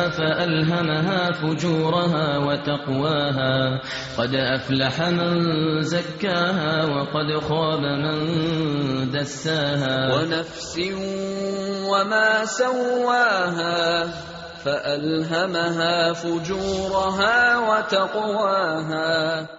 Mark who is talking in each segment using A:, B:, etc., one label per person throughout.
A: زكاها فألهمها فجورها وتقواها قد أفلح من زكاها وقد خاب من دساها
B: ونفس وما سواها فألهمها فجورها وتقواها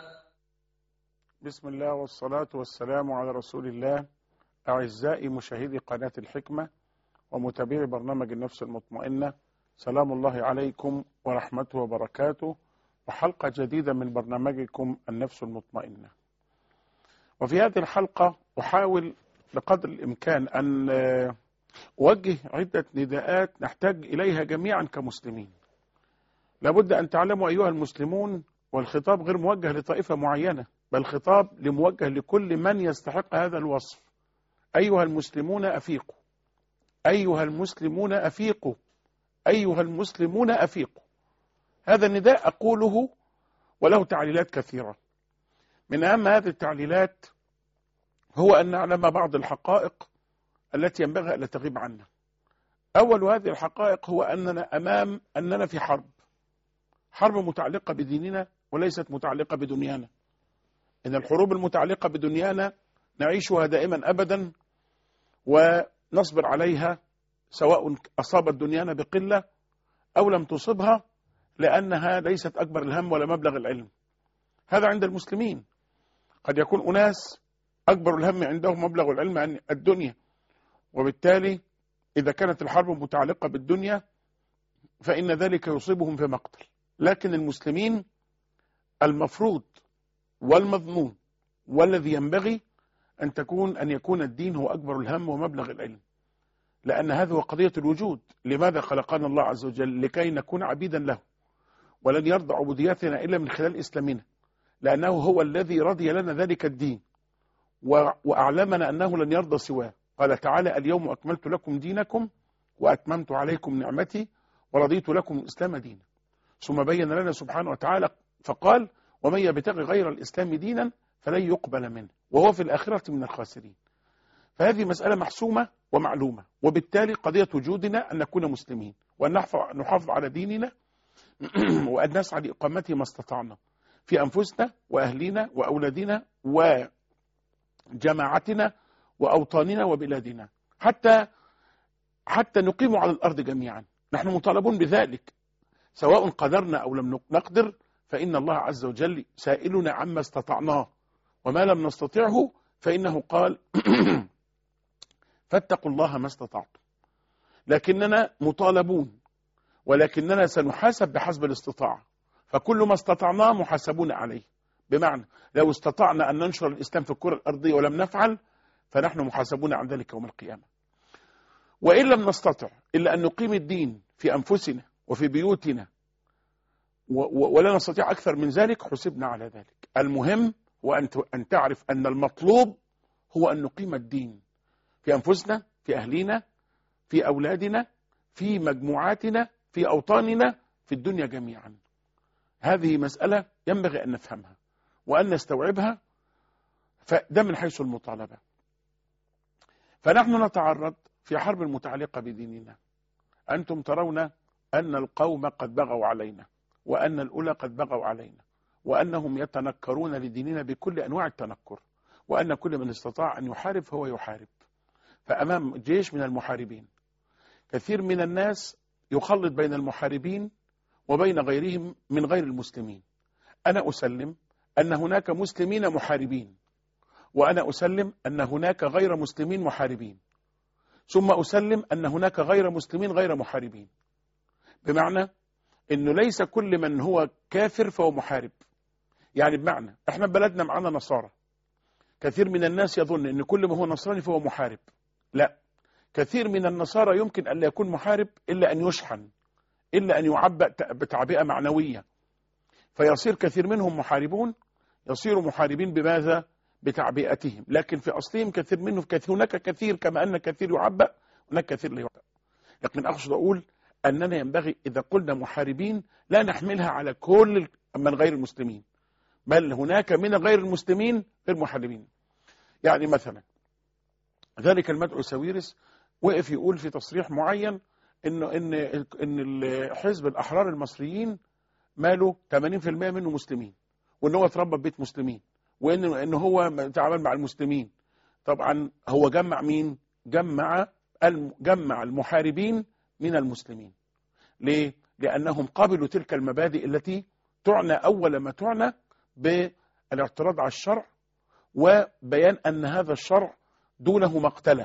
C: بسم الله والصلاة والسلام على رسول الله أعزائي مشاهدي قناة الحكمة ومتابعي برنامج النفس المطمئنة سلام الله عليكم ورحمته وبركاته وحلقة جديدة من برنامجكم النفس المطمئنة وفي هذه الحلقة أحاول بقدر الإمكان أن أوجه عدة نداءات نحتاج إليها جميعا كمسلمين لابد أن تعلموا أيها المسلمون والخطاب غير موجه لطائفة معينة بل خطاب لموجه لكل من يستحق هذا الوصف أيها المسلمون أفيقوا أيها المسلمون أفيقوا أيها المسلمون أفيقوا هذا النداء أقوله وله تعليلات كثيرة من أهم هذه التعليلات هو أن نعلم بعض الحقائق التي ينبغي ألا تغيب عنا أول هذه الحقائق هو أننا أمام أننا في حرب حرب متعلقة بديننا وليست متعلقة بدنيانا إن الحروب المتعلقة بدنيانا نعيشها دائما أبدا ونصبر عليها سواء أصابت دنيانا بقلة أو لم تصبها لأنها ليست أكبر الهم ولا مبلغ العلم هذا عند المسلمين قد يكون أناس أكبر الهم عندهم مبلغ العلم عن الدنيا وبالتالي إذا كانت الحرب متعلقة بالدنيا فإن ذلك يصيبهم في مقتل لكن المسلمين المفروض والمضمون والذي ينبغي أن تكون أن يكون الدين هو أكبر الهم ومبلغ العلم لأن هذا هو قضية الوجود لماذا خلقنا الله عز وجل لكي نكون عبيدا له ولن يرضى عبوديتنا إلا من خلال إسلامنا لأنه هو الذي رضي لنا ذلك الدين وأعلمنا أنه لن يرضى سواه قال تعالى اليوم أكملت لكم دينكم وأتممت عليكم نعمتي ورضيت لكم الإسلام دينا ثم بين لنا سبحانه وتعالى فقال ومن يبتغي غير الإسلام دينا فلن يقبل منه وهو في الآخرة من الخاسرين فهذه مسألة محسومة ومعلومة وبالتالي قضية وجودنا أن نكون مسلمين وأن نحافظ على ديننا وأن نسعى لإقامته ما استطعنا في أنفسنا وأهلنا وأولادنا وجماعتنا وأوطاننا وبلادنا حتى حتى نقيم على الأرض جميعا نحن مطالبون بذلك سواء قدرنا أو لم نقدر فإن الله عز وجل سائلنا عما استطعناه وما لم نستطعه فإنه قال فاتقوا الله ما استطعتم لكننا مطالبون ولكننا سنحاسب بحسب الاستطاعة فكل ما استطعناه محاسبون عليه بمعنى لو استطعنا أن ننشر الإسلام في الكرة الأرضية ولم نفعل فنحن محاسبون عن ذلك يوم القيامة وإن لم نستطع إلا أن نقيم الدين في أنفسنا وفي بيوتنا ولا نستطيع أكثر من ذلك حسبنا على ذلك المهم هو أن تعرف أن المطلوب هو أن نقيم الدين في أنفسنا في أهلنا في أولادنا في مجموعاتنا في أوطاننا في الدنيا جميعا هذه مسألة ينبغي أن نفهمها وأن نستوعبها فده من حيث المطالبة فنحن نتعرض في حرب متعلقة بديننا أنتم ترون أن القوم قد بغوا علينا وأن الأولى قد بغوا علينا وأنهم يتنكرون لديننا بكل أنواع التنكر وأن كل من استطاع أن يحارب فهو يحارب فأمام جيش من المحاربين كثير من الناس يخلط بين المحاربين وبين غيرهم من غير المسلمين أنا أسلم أن هناك مسلمين محاربين وأنا أسلم أن هناك غير مسلمين محاربين ثم أسلم أن هناك غير مسلمين غير محاربين بمعنى أنه ليس كل من هو كافر فهو محارب يعني بمعنى احنا بلدنا معنا نصارى كثير من الناس يظن أن كل ما هو نصراني فهو محارب لا كثير من النصارى يمكن أن لا يكون محارب إلا أن يشحن إلا أن يعبأ بتعبئة معنوية فيصير كثير منهم محاربون يصيروا محاربين بماذا بتعبئتهم لكن في أصلهم كثير منهم كثير هناك كثير كما أن كثير يعبأ هناك كثير لا يعبأ لكن أقصد أقول أننا ينبغي إذا قلنا محاربين لا نحملها على كل من غير المسلمين بل هناك من غير المسلمين غير محاربين يعني مثلا ذلك المدعو ساويرس وقف يقول في تصريح معين انه ان ان ال- حزب الاحرار المصريين ماله 80% منه مسلمين وان هو اتربى في بيت مسلمين وان ان هو تعامل مع المسلمين طبعا هو جمع مين جمع الم- جمع المحاربين من المسلمين ليه لانهم قبلوا تلك المبادئ التي تعنى اول ما تعنى بالاعتراض على الشرع وبيان ان هذا الشرع دونه مقتله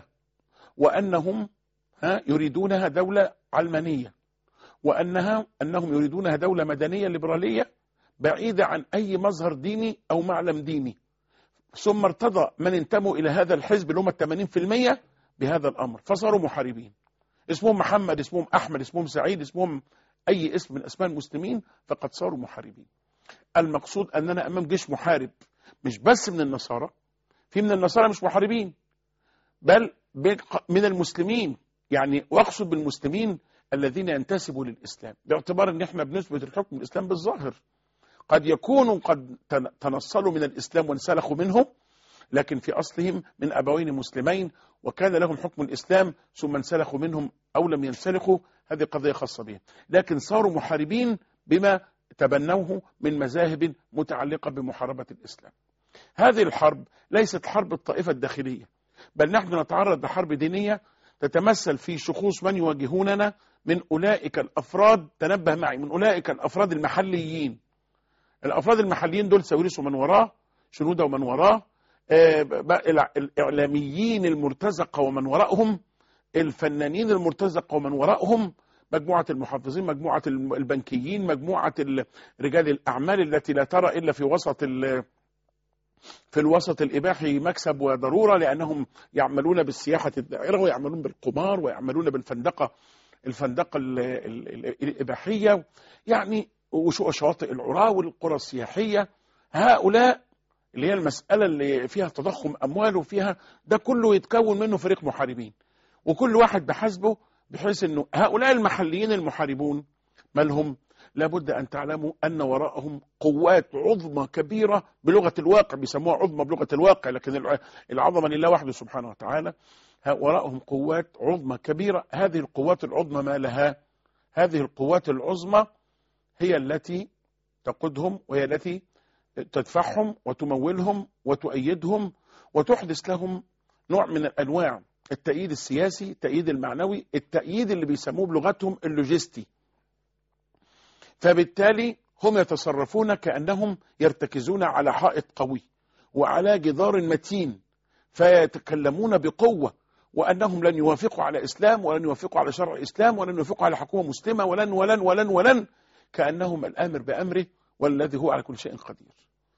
C: وانهم ها يريدونها دوله علمانيه وانها انهم يريدونها دوله مدنيه ليبراليه بعيده عن اي مظهر ديني او معلم ديني ثم ارتضى من انتموا الى هذا الحزب اللي هم ال 80% بهذا الامر فصاروا محاربين اسمهم محمد اسمهم احمد اسمهم سعيد اسمهم اي اسم من اسماء المسلمين فقد صاروا محاربين المقصود اننا امام جيش محارب مش بس من النصارى في من النصارى مش محاربين بل بق- من المسلمين يعني واقصد بالمسلمين الذين ينتسبوا للاسلام باعتبار ان احنا بنثبت الحكم الاسلام بالظاهر قد يكونوا قد تن- تنصلوا من الاسلام وانسلخوا منه لكن في اصلهم من ابوين مسلمين وكان لهم حكم الاسلام ثم انسلخوا منهم او لم ينسلخوا هذه قضيه خاصه بهم لكن صاروا محاربين بما تبنوه من مذاهب متعلقه بمحاربه الاسلام هذه الحرب ليست حرب الطائفه الداخليه بل نحن نتعرض لحرب دينيه تتمثل في شخوص من يواجهوننا من اولئك الافراد تنبه معي من اولئك الافراد المحليين الافراد المحليين دول ساويرس ومن وراه شنوده ومن وراه آه، بقى الع- الاعلاميين المرتزقه ومن وراءهم الفنانين المرتزقه ومن وراءهم مجموعه المحافظين مجموعه الم- البنكيين مجموعه ال- رجال الاعمال التي لا ترى الا في وسط ال- في الوسط الإباحي مكسب وضرورة لأنهم يعملون بالسياحة الدائرة ويعملون بالقمار ويعملون بالفندقة الفندقة ال- ال- ال- الإباحية يعني وشو- شواطئ العراة والقرى السياحية هؤلاء اللي هي المسألة اللي فيها تضخم أموال وفيها ده كله يتكون منه فريق محاربين وكل واحد بحسبه بحيث أنه هؤلاء المحليين المحاربون مالهم لابد أن تعلموا أن وراءهم قوات عظمى كبيرة بلغة الواقع بيسموها عظمى بلغة الواقع لكن الع- العظمة لله وحده سبحانه وتعالى ها- وراءهم قوات عظمى كبيرة هذه القوات العظمى ما لها هذه القوات العظمى هي التي تقودهم وهي التي تدفعهم وتمولهم وتؤيدهم وتحدث لهم نوع من الأنواع التأييد السياسي التأييد المعنوي التأييد اللي بيسموه بلغتهم اللوجستي فبالتالي هم يتصرفون كأنهم يرتكزون على حائط قوي وعلى جدار متين فيتكلمون بقوة وأنهم لن يوافقوا على إسلام ولن يوافقوا على شرع إسلام ولن يوافقوا على حكومة مسلمة ولن ولن ولن ولن كأنهم الآمر بأمره والذي هو على كل شيء قدير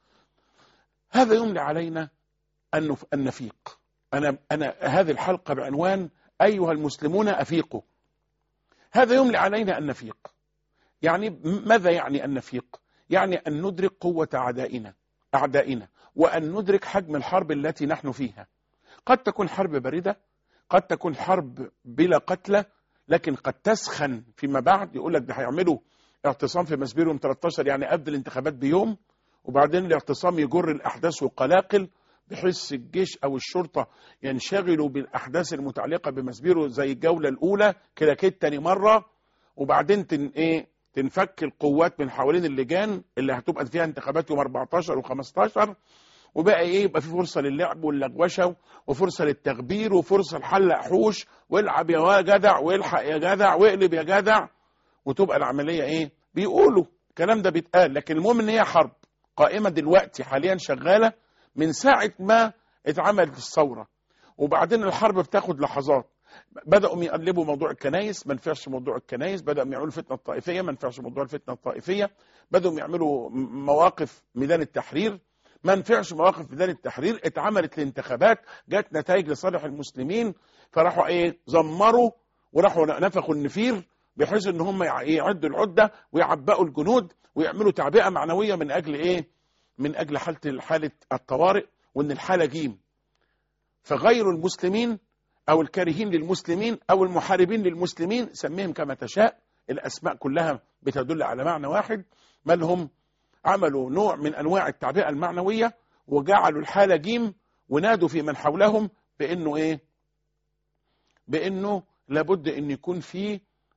C: هذا يملي علينا أن نف- أن نفيق أنا أنا هذه الحلقة بعنوان أيها المسلمون أفيقوا هذا يملي علينا أن نفيق يعني م- ماذا يعني أن نفيق يعني أن ندرك قوة أعدائنا أعدائنا وأن ندرك حجم الحرب التي نحن فيها قد تكون حرب باردة قد تكون حرب بلا قتلى لكن قد تسخن فيما بعد يقول لك ده هيعملوا اعتصام في مسبير يوم 13 يعني قبل الانتخابات بيوم وبعدين الاعتصام يجر الأحداث وقلاقل بحيث الجيش أو الشرطة ينشغلوا بالأحداث المتعلقة بمسبيرو زي الجولة الأولى كده كده تاني مرة وبعدين تن ايه تنفك القوات من حوالين اللجان اللي هتبقى فيها انتخابات يوم 14 و15 وبقى ايه يبقى في فرصه للعب واللغوشه وفرصه للتغبير وفرصه لحلق حوش والعب يا جدع والحق يا جدع واقلب يا جدع وتبقى العمليه ايه بيقولوا الكلام ده بيتقال لكن المهم ان هي حرب قائمه دلوقتي حاليا شغاله من ساعه ما اتعملت الثوره وبعدين الحرب بتاخد لحظات بدأوا يقلبوا موضوع الكنايس ما نفعش موضوع الكنايس بدأوا يعملوا الفتنة الطائفية ما نفعش موضوع الفتنة الطائفية بدأوا يعملوا م- مواقف ميدان التحرير ما نفعش مواقف ميدان التحرير اتعملت الانتخابات جت نتائج لصالح المسلمين فراحوا ايه زمروا وراحوا نفخوا النفير بحيث ان هم يع- يعدوا العده ويعبئوا الجنود ويعملوا تعبئه معنويه من اجل ايه؟ من اجل حاله حاله الطوارئ وان الحاله جيم فغير المسلمين او الكارهين للمسلمين او المحاربين للمسلمين سميهم كما تشاء الاسماء كلها بتدل على معنى واحد بل هم عملوا نوع من انواع التعبئه المعنويه وجعلوا الحاله جيم ونادوا في من حولهم بانه ايه؟ بانه لابد ان يكون في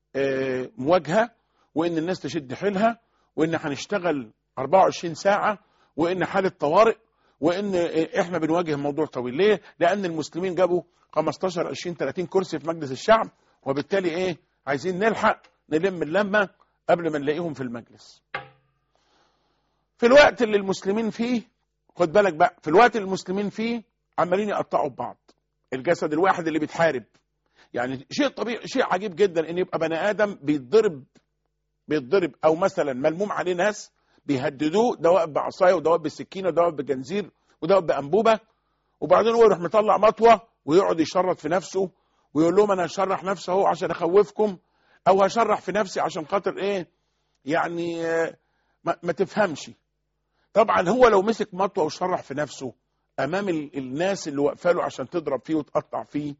C: آه، مواجهه وان الناس تشد حيلها وان هنشتغل 24 ساعه وان حاله طوارئ وان آه، احنا بنواجه موضوع طويل ليه لان المسلمين جابوا 15 20 30 كرسي في مجلس الشعب وبالتالي ايه عايزين نلحق نلم اللمه قبل ما نلاقيهم في المجلس في الوقت اللي المسلمين فيه خد بالك بقى في الوقت اللي المسلمين فيه عمالين يقطعوا ببعض الجسد الواحد اللي بيتحارب يعني شيء طبيعي شيء عجيب جدا ان يبقى بني ادم بيتضرب بيتضرب او مثلا ملموم عليه ناس بيهددوه ده واقف بعصايه وده واقف بسكينه وده واقف بجنزير وده واقف بانبوبه وبعدين هو يروح مطلع مطوه ويقعد يشرط في نفسه ويقول لهم انا هشرح نفسي اهو عشان اخوفكم او هشرح في نفسي عشان خاطر ايه يعني آه، ما, ما تفهمش طبعا هو لو مسك مطوه وشرح في نفسه امام ال- الناس اللي واقفه له عشان تضرب فيه وتقطع فيه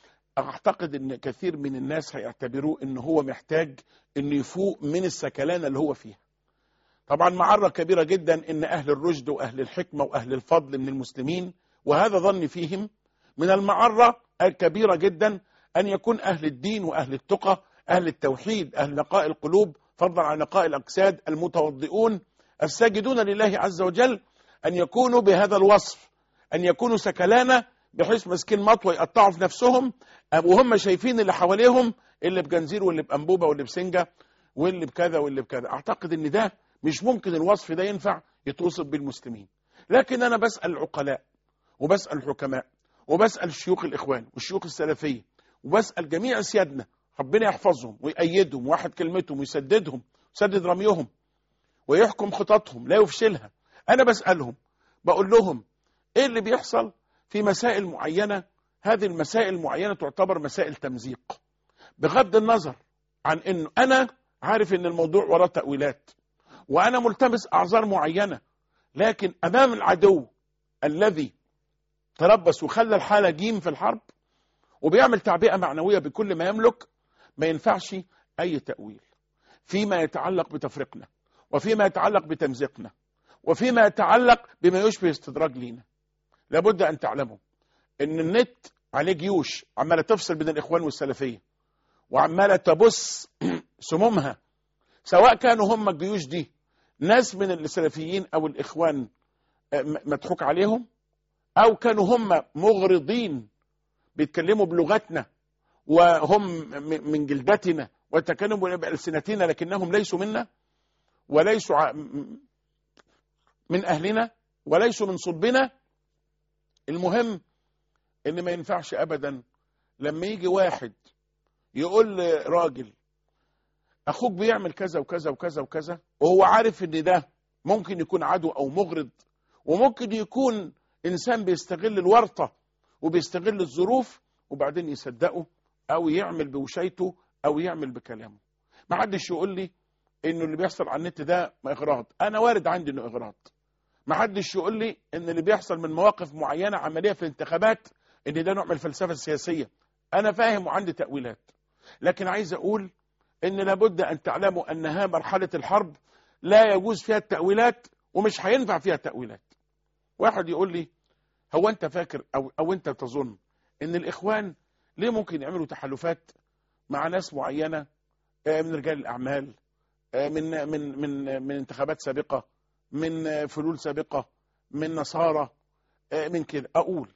C: اعتقد ان كثير من الناس هيعتبروه ان هو محتاج انه يفوق من السكلانه اللي هو فيها طبعا معرة كبيرة جدا ان اهل الرشد واهل الحكمة واهل الفضل من المسلمين وهذا ظني فيهم من المعرة الكبيرة جدا ان يكون اهل الدين واهل التقى اهل التوحيد اهل نقاء القلوب فضلا عن نقاء الاجساد المتوضئون الساجدون لله عز وجل ان يكونوا بهذا الوصف ان يكونوا سكلانة بحيث ماسكين مطوه يقطعوا في نفسهم وهم شايفين اللي حواليهم اللي بجنزير واللي بانبوبه واللي بسنجه واللي بكذا واللي بكذا اعتقد ان ده مش ممكن الوصف ده ينفع يتوصف بالمسلمين لكن انا بسال العقلاء وبسال الحكماء وبسال شيوخ الاخوان والشيوخ السلفيه وبسال جميع سيادنا ربنا يحفظهم ويأيدهم ويوحد كلمتهم ويسددهم ويسدد رميهم ويحكم خططهم لا يفشلها انا بسالهم بقول لهم ايه اللي بيحصل في مسائل معينه هذه المسائل المعينه تعتبر مسائل تمزيق بغض النظر عن انه انا عارف ان الموضوع وراه تاويلات وانا ملتمس اعذار معينه لكن امام العدو الذي تربص وخلى الحاله جيم في الحرب وبيعمل تعبئه معنويه بكل ما يملك ما ينفعش اي تاويل فيما يتعلق بتفريقنا وفيما يتعلق بتمزيقنا وفيما يتعلق بما يشبه استدراج لينا لابد ان تعلموا ان النت عليه جيوش عماله تفصل بين الاخوان والسلفيه وعماله تبث سمومها سواء كانوا هم الجيوش دي ناس من السلفيين او الاخوان آه، م- مضحوك عليهم او كانوا هم مغرضين بيتكلموا بلغتنا وهم م- من جلدتنا ويتكلموا بألسنتنا لكنهم ليسوا منا وليسوا ع- م- من اهلنا وليسوا من صلبنا المهم ان ما ينفعش ابدا لما يجي واحد يقول لراجل اخوك بيعمل كذا وكذا وكذا وكذا وهو عارف ان ده ممكن يكون عدو او مغرض وممكن يكون انسان بيستغل الورطه وبيستغل الظروف وبعدين يصدقه او يعمل بوشايته او يعمل بكلامه ما حدش يقول لي انه اللي بيحصل على النت ده اغراض انا وارد عندي انه اغراض ما حدش يقول لي ان اللي بيحصل من مواقف معينه عمليه في الانتخابات ان ده نوع من الفلسفه السياسيه انا فاهم وعندي تاويلات لكن عايز اقول ان لابد ان تعلموا انها مرحله الحرب لا يجوز فيها التاويلات ومش هينفع فيها التاويلات واحد يقول لي هو انت فاكر او او انت تظن ان الاخوان ليه ممكن يعملوا تحالفات مع ناس معينه آه، من رجال الاعمال آه، من من من من انتخابات سابقه من آه، فلول سابقه من نصارى آه، من كده اقول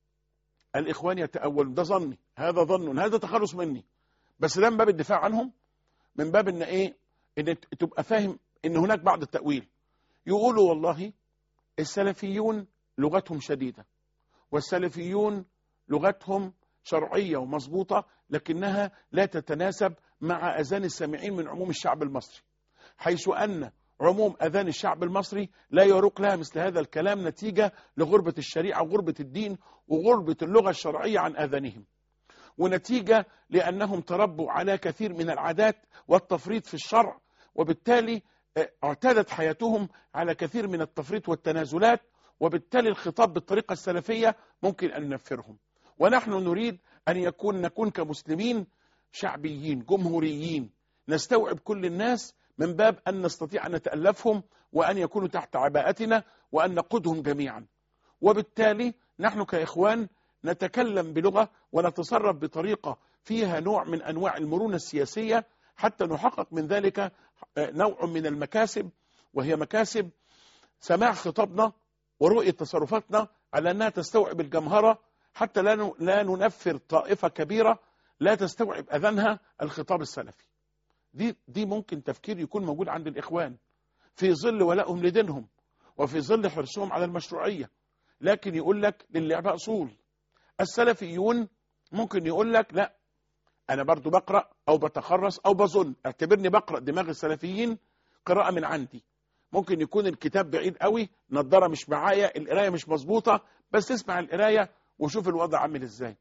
C: الاخوان يتاولون ده ظني هذا ظن هذا تخلص مني بس ده من باب الدفاع عنهم من باب ان ايه ان ت- تبقى فاهم ان هناك بعض التاويل يقولوا والله السلفيون لغتهم شديده والسلفيون لغتهم شرعيه ومظبوطه لكنها لا تتناسب مع اذان السامعين من عموم الشعب المصري حيث ان عموم اذان الشعب المصري لا يروق لها مثل هذا الكلام نتيجه لغربه الشريعه وغربه الدين وغربه اللغه الشرعيه عن اذانهم ونتيجة لأنهم تربوا على كثير من العادات والتفريط في الشرع وبالتالي آه، اعتادت حياتهم على كثير من التفريط والتنازلات وبالتالي الخطاب بالطريقة السلفية ممكن أن ننفرهم ونحن نريد أن يكون نكون كمسلمين شعبيين جمهوريين نستوعب كل الناس من باب أن نستطيع أن نتألفهم وأن يكونوا تحت عباءتنا وأن نقودهم جميعا وبالتالي نحن كإخوان نتكلم بلغة ونتصرف بطريقة فيها نوع من أنواع المرونة السياسية حتى نحقق من ذلك آه، نوع من المكاسب وهي مكاسب سماع خطابنا ورؤية تصرفاتنا على أنها تستوعب الجمهرة حتى لا ن- لا ننفر طائفة كبيرة لا تستوعب أذانها الخطاب السلفي دي دي ممكن تفكير يكون موجود عند الإخوان في ظل ولائهم لدينهم وفي ظل حرصهم على المشروعية لكن يقول لك للعبة أصول السلفيون ممكن يقول لك لا أنا برضو بقرأ أو بتخرص أو بظن اعتبرني بقرأ دماغ السلفيين قراءة من عندي ممكن يكون الكتاب بعيد قوي نظارة مش معايا القراية مش مظبوطة بس اسمع القراية وشوف الوضع عامل ازاي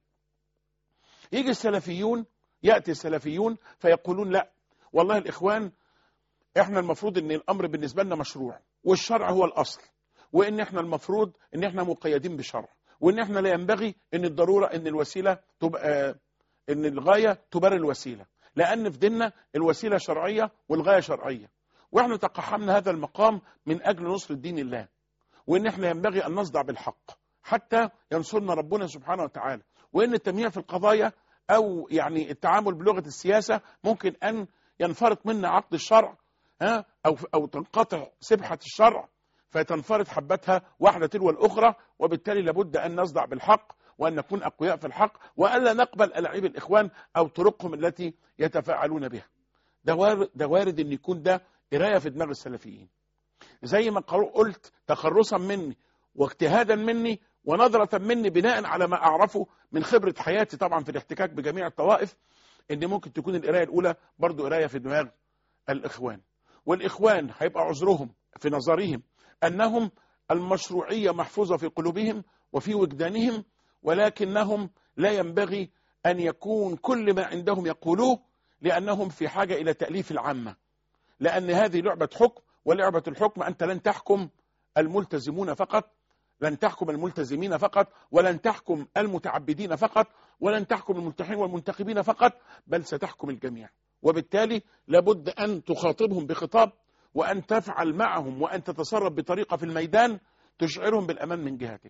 C: يجي السلفيون يأتي السلفيون فيقولون لا والله الإخوان احنا المفروض ان الامر بالنسبة لنا مشروع والشرع هو الاصل وان احنا المفروض ان احنا مقيدين بشرع وان احنا لا ينبغي ان الضرورة ان الوسيلة تبقى ان الغاية تبرر الوسيلة لان في ديننا الوسيلة شرعية والغاية شرعية واحنا تقحمنا هذا المقام من اجل نصر دين الله وان احنا ينبغي ان نصدع بالحق حتى ينصرنا ربنا سبحانه وتعالى وان التمييع في القضايا او يعني التعامل بلغه السياسه ممكن ان ينفرط منا عقد الشرع ها او او تنقطع سبحه الشرع فتنفرط حبتها واحده تلو الاخرى وبالتالي لابد ان نصدع بالحق وان نكون اقوياء في الحق والا نقبل الاعيب الاخوان او طرقهم التي يتفاعلون بها ده وارد, ده وارد ان يكون ده قرايه في دماغ السلفيين زي ما قر- قلت تخرصا مني واجتهادا مني ونظرة مني بناء على ما أعرفه من خبرة حياتي طبعا في الاحتكاك بجميع الطوائف إن ممكن تكون القراية الأولى برضو قراية في دماغ الإخوان والإخوان هيبقى عذرهم في نظرهم أنهم المشروعية محفوظة في قلوبهم وفي وجدانهم ولكنهم لا ينبغي أن يكون كل ما عندهم يقولوه لأنهم في حاجة إلى تأليف العامة لأن هذه لعبة حكم ولعبة الحكم أنت لن تحكم الملتزمون فقط لن تحكم الملتزمين فقط ولن تحكم المتعبدين فقط ولن تحكم الملتحين والمنتخبين فقط بل ستحكم الجميع وبالتالي لابد أن تخاطبهم بخطاب وأن تفعل معهم وأن تتصرف بطريقة في الميدان تشعرهم بالأمان من جهتك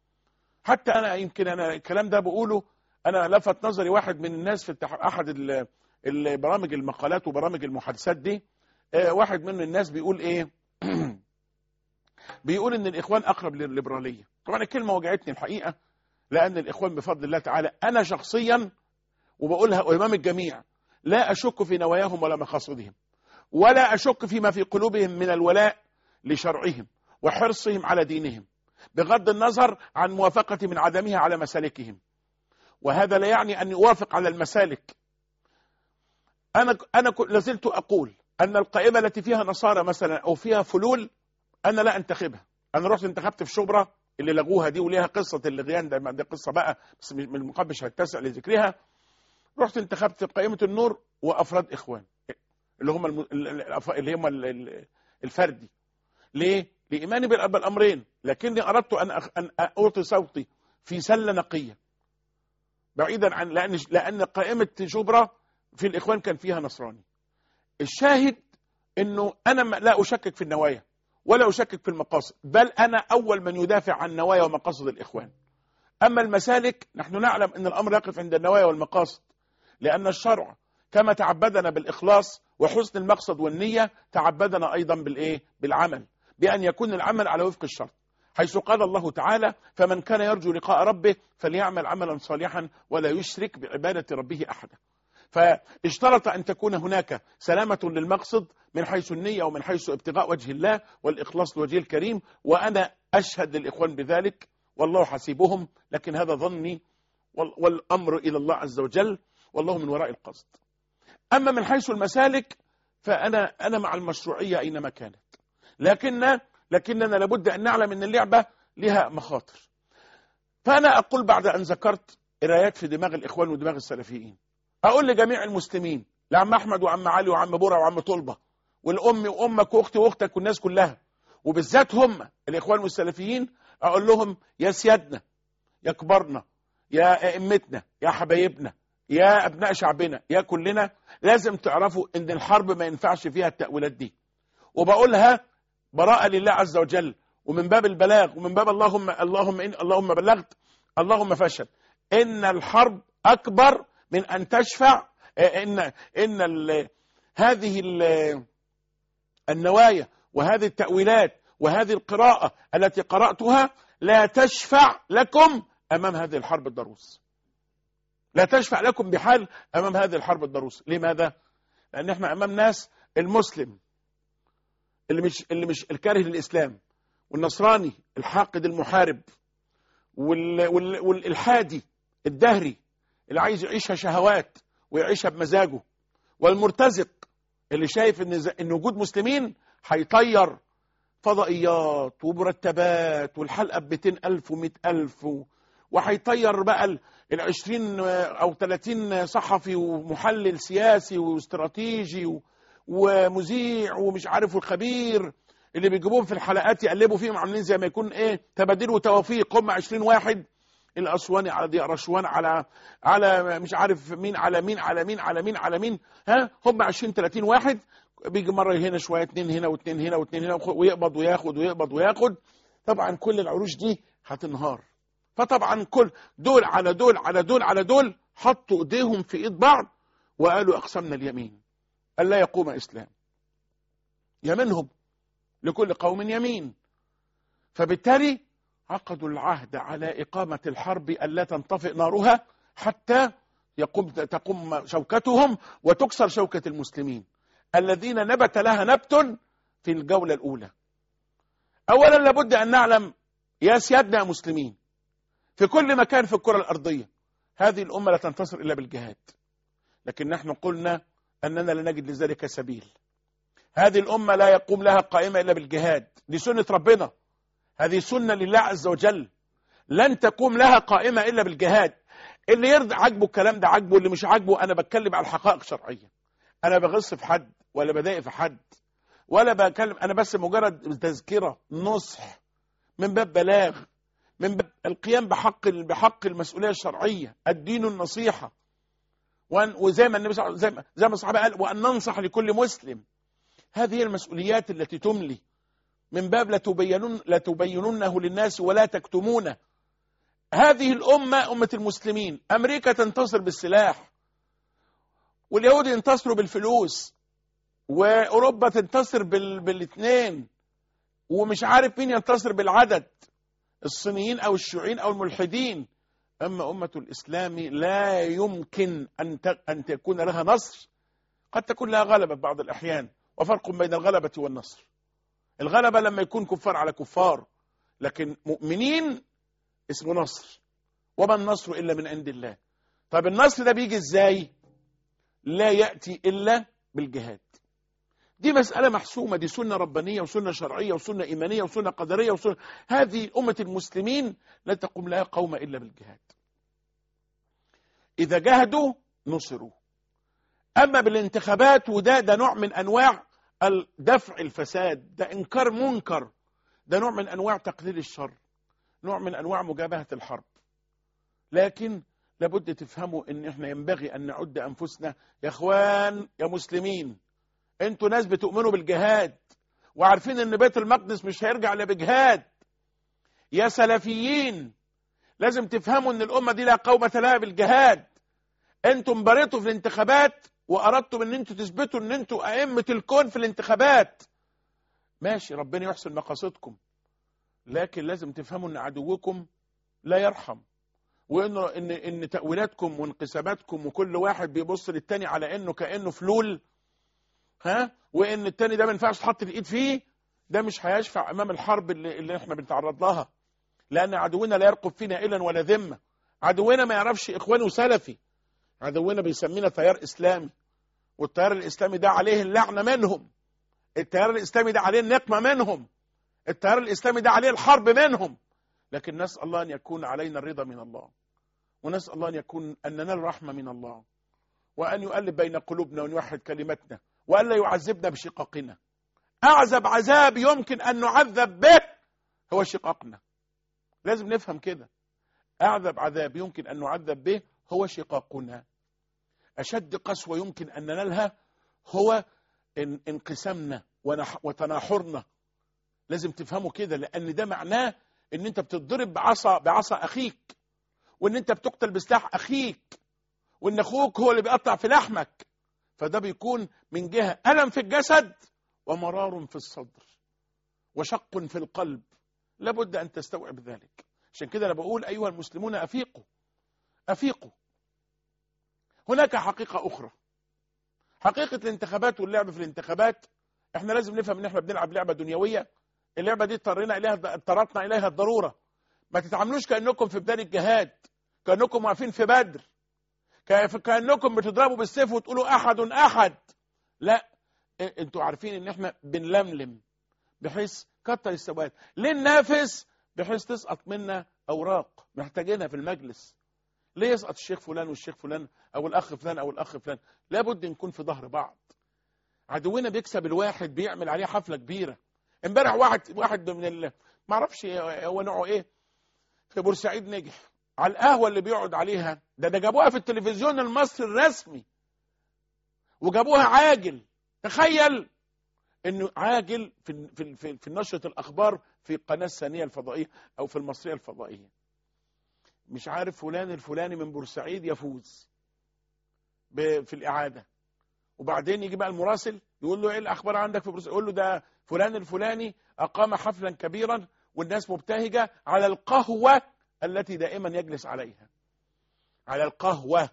C: حتى أنا يمكن أنا الكلام ده بقوله أنا لفت نظري واحد من الناس في التح... أحد ال- البرامج المقالات وبرامج المحادثات دي آه، واحد من الناس بيقول إيه بيقول ان الاخوان اقرب للليبراليه طبعا الكلمه وجعتني الحقيقه لان الاخوان بفضل الله تعالى انا شخصيا وبقولها امام الجميع لا اشك في نواياهم ولا مقاصدهم ولا اشك فيما في قلوبهم من الولاء لشرعهم وحرصهم على دينهم بغض النظر عن موافقه من عدمها على مسالكهم وهذا لا يعني ان اوافق على المسالك انا انا ك- لازلت اقول ان القائمه التي فيها نصارى مثلا او فيها فلول انا لا انتخبها انا رحت انتخبت في شبرا اللي لغوها دي وليها قصه اللغيان ده دي قصه بقى بس من المقام مش هتسع لذكرها رحت انتخبت قائمه النور وافراد اخوان اللي هم الم... اللي هم ال- ال- الفردي ليه؟ لايماني بالأ- بالامرين لكني اردت ان أخ... ان اعطي صوتي في سله نقيه بعيدا عن لان لان قائمه شبرا في الاخوان كان فيها نصراني الشاهد انه انا ما- لا اشكك في النوايا ولا أشكك في المقاصد بل أنا أول من يدافع عن نوايا ومقاصد الإخوان أما المسالك نحن نعلم أن الأمر يقف عند النوايا والمقاصد لأن الشرع كما تعبدنا بالإخلاص وحسن المقصد والنية تعبدنا أيضا بالإيه؟ بالعمل بأن يكون العمل على وفق الشرط حيث قال الله تعالى فمن كان يرجو لقاء ربه فليعمل عملا صالحا ولا يشرك بعبادة ربه أحدا فاشترط أن تكون هناك سلامة للمقصد من حيث النية ومن حيث ابتغاء وجه الله والإخلاص لوجهه الكريم وأنا أشهد للإخوان بذلك والله حسيبهم لكن هذا ظني وال- والأمر إلى الله عز وجل والله من وراء القصد أما من حيث المسالك فأنا أنا مع المشروعية أينما كانت لكن لكننا لابد أن نعلم أن اللعبة لها مخاطر فأنا أقول بعد أن ذكرت قرايات في دماغ الإخوان ودماغ السلفيين أقول لجميع المسلمين لعم أحمد وعم علي وعم برع وعم طلبة والأم وأمك وأختي وأختك والناس كلها وبالذات هم الإخوان والسلفيين أقول لهم يا سيادنا يا كبارنا يا أئمتنا يا حبايبنا يا أبناء شعبنا يا كلنا لازم تعرفوا إن الحرب ما ينفعش فيها التأويلات دي وبقولها براءة لله عز وجل ومن باب البلاغ ومن باب اللهم اللهم إن اللهم بلغت اللهم فشل إن الحرب أكبر من أن تشفع إن إن ال- هذه ال- النوايا وهذه التأويلات وهذه القراءة التي قرأتها لا تشفع لكم أمام هذه الحرب الضروس لا تشفع لكم بحال أمام هذه الحرب الضروس لماذا؟ لأن احنا أمام ناس المسلم اللي مش اللي مش الكاره للإسلام والنصراني الحاقد المحارب وال وال والإلحادي الدهري اللي عايز يعيشها شهوات ويعيشها بمزاجه والمرتزق اللي شايف ان ز- ان وجود مسلمين هيطير فضائيات ومرتبات والحلقه ب 200000 و100000 و... وهيطير بقى ال ال 20 او 30 صحفي ومحلل سياسي واستراتيجي و... ومذيع ومش عارف وخبير اللي بيجيبوهم في الحلقات يقلبوا فيهم عاملين زي ما يكون ايه تبادل وتوافيق هم 20 واحد الاسواني على ضياء رشوان على على مش عارف مين على مين على مين على مين على مين ها هم 20 30 واحد بيجي مره هنا شويه اتنين هنا واتنين هنا واتنين هنا ويقبض وياخد ويقبض وياخد طبعا كل العروش دي هتنهار فطبعا كل دول على دول على دول على دول حطوا ايديهم في ايد بعض وقالوا اقسمنا اليمين الا يقوم اسلام يمينهم لكل قوم يمين فبالتالي عقدوا العهد على إقامة الحرب ألا تنطفئ نارها حتى يقوم تقوم شوكتهم وتكسر شوكة المسلمين الذين نبت لها نبت في الجولة الأولى أولا لابد أن نعلم يا سيادنا يا مسلمين في كل مكان في الكرة الأرضية هذه الأمة لا تنتصر إلا بالجهاد لكن نحن قلنا أننا لا نجد لذلك سبيل هذه الأمة لا يقوم لها قائمة إلا بالجهاد دي سنة ربنا هذه سنة لله عز وجل لن تقوم لها قائمة إلا بالجهاد اللي يرضى عاجبه الكلام ده عاجبه اللي مش عاجبه أنا بتكلم على الحقائق الشرعية أنا بغص في حد ولا بضايق في حد ولا بكلم أنا بس مجرد تذكرة نصح من باب بلاغ من باب القيام بحق بحق المسؤولية الشرعية الدين النصيحة وأن وزي ما النبي صلى الله عليه وسلم زي ما الصحابة قال وأن ننصح لكل مسلم هذه هي المسؤوليات التي تملي من باب لتبينن لتبيننه للناس ولا تكتمونه هذه الأمة أمة المسلمين أمريكا تنتصر بالسلاح واليهود ينتصروا بالفلوس وأوروبا تنتصر بال... بالاثنين ومش عارف مين ينتصر بالعدد الصينيين أو الشيوعيين أو الملحدين أما أمة الإسلام لا يمكن أن ت... أن تكون لها نصر قد تكون لها غلبة في بعض الأحيان وفرق بين الغلبة والنصر الغلبة لما يكون كفار على كفار لكن مؤمنين اسمه نصر وما النصر إلا من عند الله طب النصر ده بيجي ازاي لا يأتي إلا بالجهاد دي مسألة محسومة دي سنة ربانية وسنة شرعية وسنة إيمانية وسنة قدرية وسنة هذه أمة المسلمين لا تقوم لها قوم إلا بالجهاد إذا جاهدوا نصروا أما بالانتخابات وده ده نوع من أنواع دفع الفساد ده إنكار منكر ده نوع من أنواع تقليل الشر نوع من أنواع مجابهة الحرب لكن لابد تفهموا ان احنا ينبغي ان نعد انفسنا يا اخوان يا مسلمين انتوا ناس بتؤمنوا بالجهاد وعارفين ان بيت المقدس مش هيرجع الا بجهاد يا سلفيين لازم تفهموا ان الامه دي لا قومه لها بالجهاد انتم بريتوا في الانتخابات واردتم ان انتوا تثبتوا ان انتوا ائمه الكون في الانتخابات ماشي ربنا يحسن مقاصدكم لكن لازم تفهموا ان عدوكم لا يرحم وانه ان ان تاويلاتكم وانقساماتكم وكل واحد بيبص للتاني على انه كانه فلول ها وان التاني ده ما ينفعش تحط الايد فيه ده مش هيشفع امام الحرب اللي, اللي احنا بنتعرض لها لان عدونا لا يرقب فينا الا ولا ذمه عدونا ما يعرفش اخواني وسلفي عدونا بيسمينا تيار اسلامي والتيار الاسلامي ده عليه اللعنه منهم التيار الاسلامي ده عليه النقمه منهم التيار الاسلامي ده عليه الحرب منهم لكن نسال الله ان يكون علينا الرضا من الله ونسال الله ان يكون ان ننال الرحمه من الله وان يؤلف بين قلوبنا وان يوحد كلمتنا والا يعذبنا بشقاقنا اعذب عذاب يمكن ان نعذب به هو شقاقنا لازم نفهم كده اعذب عذاب يمكن ان نعذب به هو شقاقنا اشد قسوه يمكن ان ننالها هو انقسامنا وتناحرنا لازم تفهموا كده لان ده معناه ان انت بتضرب بعصا بعصا اخيك وان انت بتقتل بسلاح اخيك وان اخوك هو اللي بيقطع في لحمك فده بيكون من جهة ألم في الجسد ومرار في الصدر وشق في القلب لابد أن تستوعب ذلك عشان كده أنا بقول أيها المسلمون أفيقوا أفيقوا هناك حقيقة أخرى حقيقة الانتخابات واللعب في الانتخابات احنا لازم نفهم ان احنا بنلعب لعبة دنيوية اللعبة دي اضطرينا اليها اضطرتنا اليها الضرورة ما تتعاملوش كأنكم في بداية الجهاد كأنكم واقفين في بدر كأنكم بتضربوا بالسيف وتقولوا أحد أحد لا انتوا عارفين ان احنا بنلملم بحيث كتر السواد ليه ننافس بحيث تسقط منا اوراق محتاجينها في المجلس ليه يسقط الشيخ فلان والشيخ فلان او الاخ فلان او الاخ فلان لابد نكون في ظهر بعض عدونا بيكسب الواحد بيعمل عليه حفله كبيره امبارح واحد واحد من ال... ما اعرفش هو نوعه ايه في بورسعيد نجح على القهوه اللي بيقعد عليها ده ده جابوها في التلفزيون المصري الرسمي وجابوها عاجل تخيل انه عاجل في في في, في نشره الاخبار في القناه الثانيه الفضائيه او في المصريه الفضائيه مش عارف فلان الفلاني من بورسعيد يفوز في الاعاده وبعدين يجي بقى المراسل يقول له ايه الاخبار عندك في بورسعيد يقول له ده فلان الفلاني اقام حفلا كبيرا والناس مبتهجه على القهوه التي دائما يجلس عليها على القهوه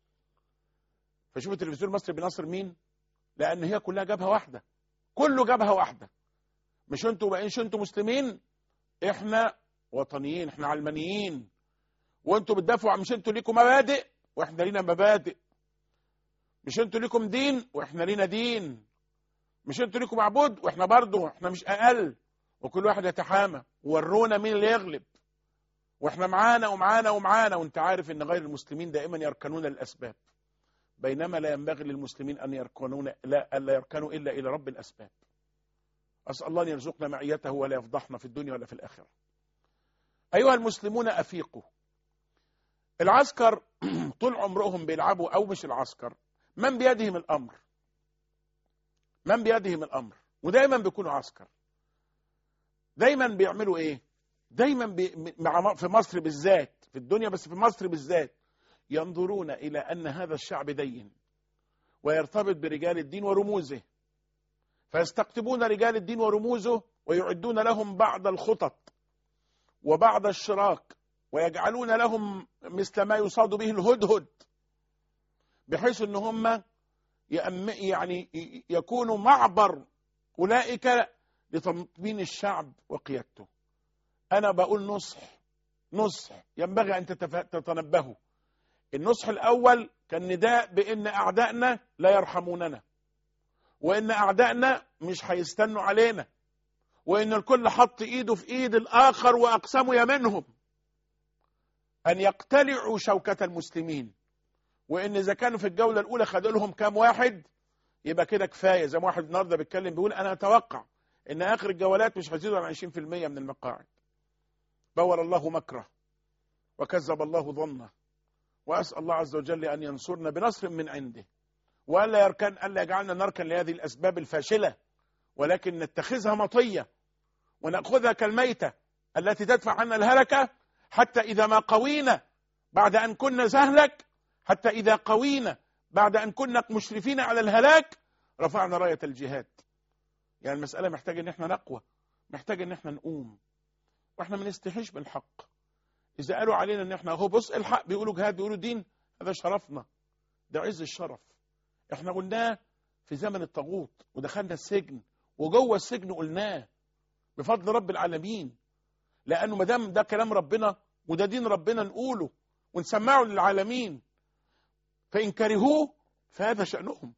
C: فشوف التلفزيون المصري بينصر مين لان هي كلها جبهه واحده كله جبهه واحده مش انتوا بقين انتوا مسلمين احنا وطنيين احنا علمانيين وانتوا بتدافعوا مش انتوا ليكم مبادئ واحنا لينا مبادئ مش انتوا ليكم دين واحنا لينا دين مش انتوا ليكم معبود واحنا برضه احنا مش اقل وكل واحد يتحامى ورونا مين اللي يغلب واحنا معانا ومعانا ومعانا وانت عارف ان غير المسلمين دائما يركنون الاسباب بينما لا ينبغي للمسلمين ان يركنون لا الا يركنوا الا الى رب الاسباب اسال الله ان يرزقنا معيته ولا يفضحنا في الدنيا ولا في الاخره ايها المسلمون افيقوا العسكر طول عمرهم بيلعبوا او مش العسكر من بيدهم الامر من بيدهم الامر ودايما بيكونوا عسكر دايما بيعملوا ايه دايما بي مع في مصر بالذات في الدنيا بس في مصر بالذات ينظرون الى ان هذا الشعب دين ويرتبط برجال الدين ورموزه فيستقطبون رجال الدين ورموزه ويعدون لهم بعض الخطط وبعض الشراك ويجعلون لهم مثل ما يصاد به الهدهد بحيث ان هم يعني يكونوا معبر اولئك لتطمين الشعب وقيادته انا بقول نصح نصح ينبغي ان تتنبهوا النصح الاول كان نداء بان اعدائنا لا يرحموننا وان اعدائنا مش هيستنوا علينا وان الكل حط ايده في ايد الاخر واقسموا يمينهم ان يقتلعوا شوكة المسلمين وان اذا كانوا في الجولة الاولى خدوا لهم كام واحد يبقى كده كفاية زي ما واحد النهارده بيتكلم بيقول انا اتوقع ان اخر الجولات مش هيزيدوا عن 20% من المقاعد بور الله مكره وكذب الله ظنه واسال الله عز وجل ان ينصرنا بنصر من عنده والا يركن الا يجعلنا نركن لهذه الاسباب الفاشله ولكن نتخذها مطيه وناخذها كالميته التي تدفع عنا الهلكه حتى اذا ما قوينا بعد ان كنا زهلك حتى اذا قوينا بعد ان كنا مشرفين على الهلاك رفعنا رايه الجهاد يعني المساله محتاجه ان احنا نقوى محتاجه ان احنا نقوم واحنا ما نستحيش بالحق اذا قالوا علينا ان احنا هو بص الحق بيقولوا جهاد بيقولوا دين هذا شرفنا ده عز الشرف احنا قلناه في زمن الطاغوت ودخلنا السجن وجوه السجن قلناه بفضل رب العالمين لانه ما دام ده كلام ربنا وده دين ربنا نقوله ونسمعه للعالمين فان كرهوه فهذا شانهم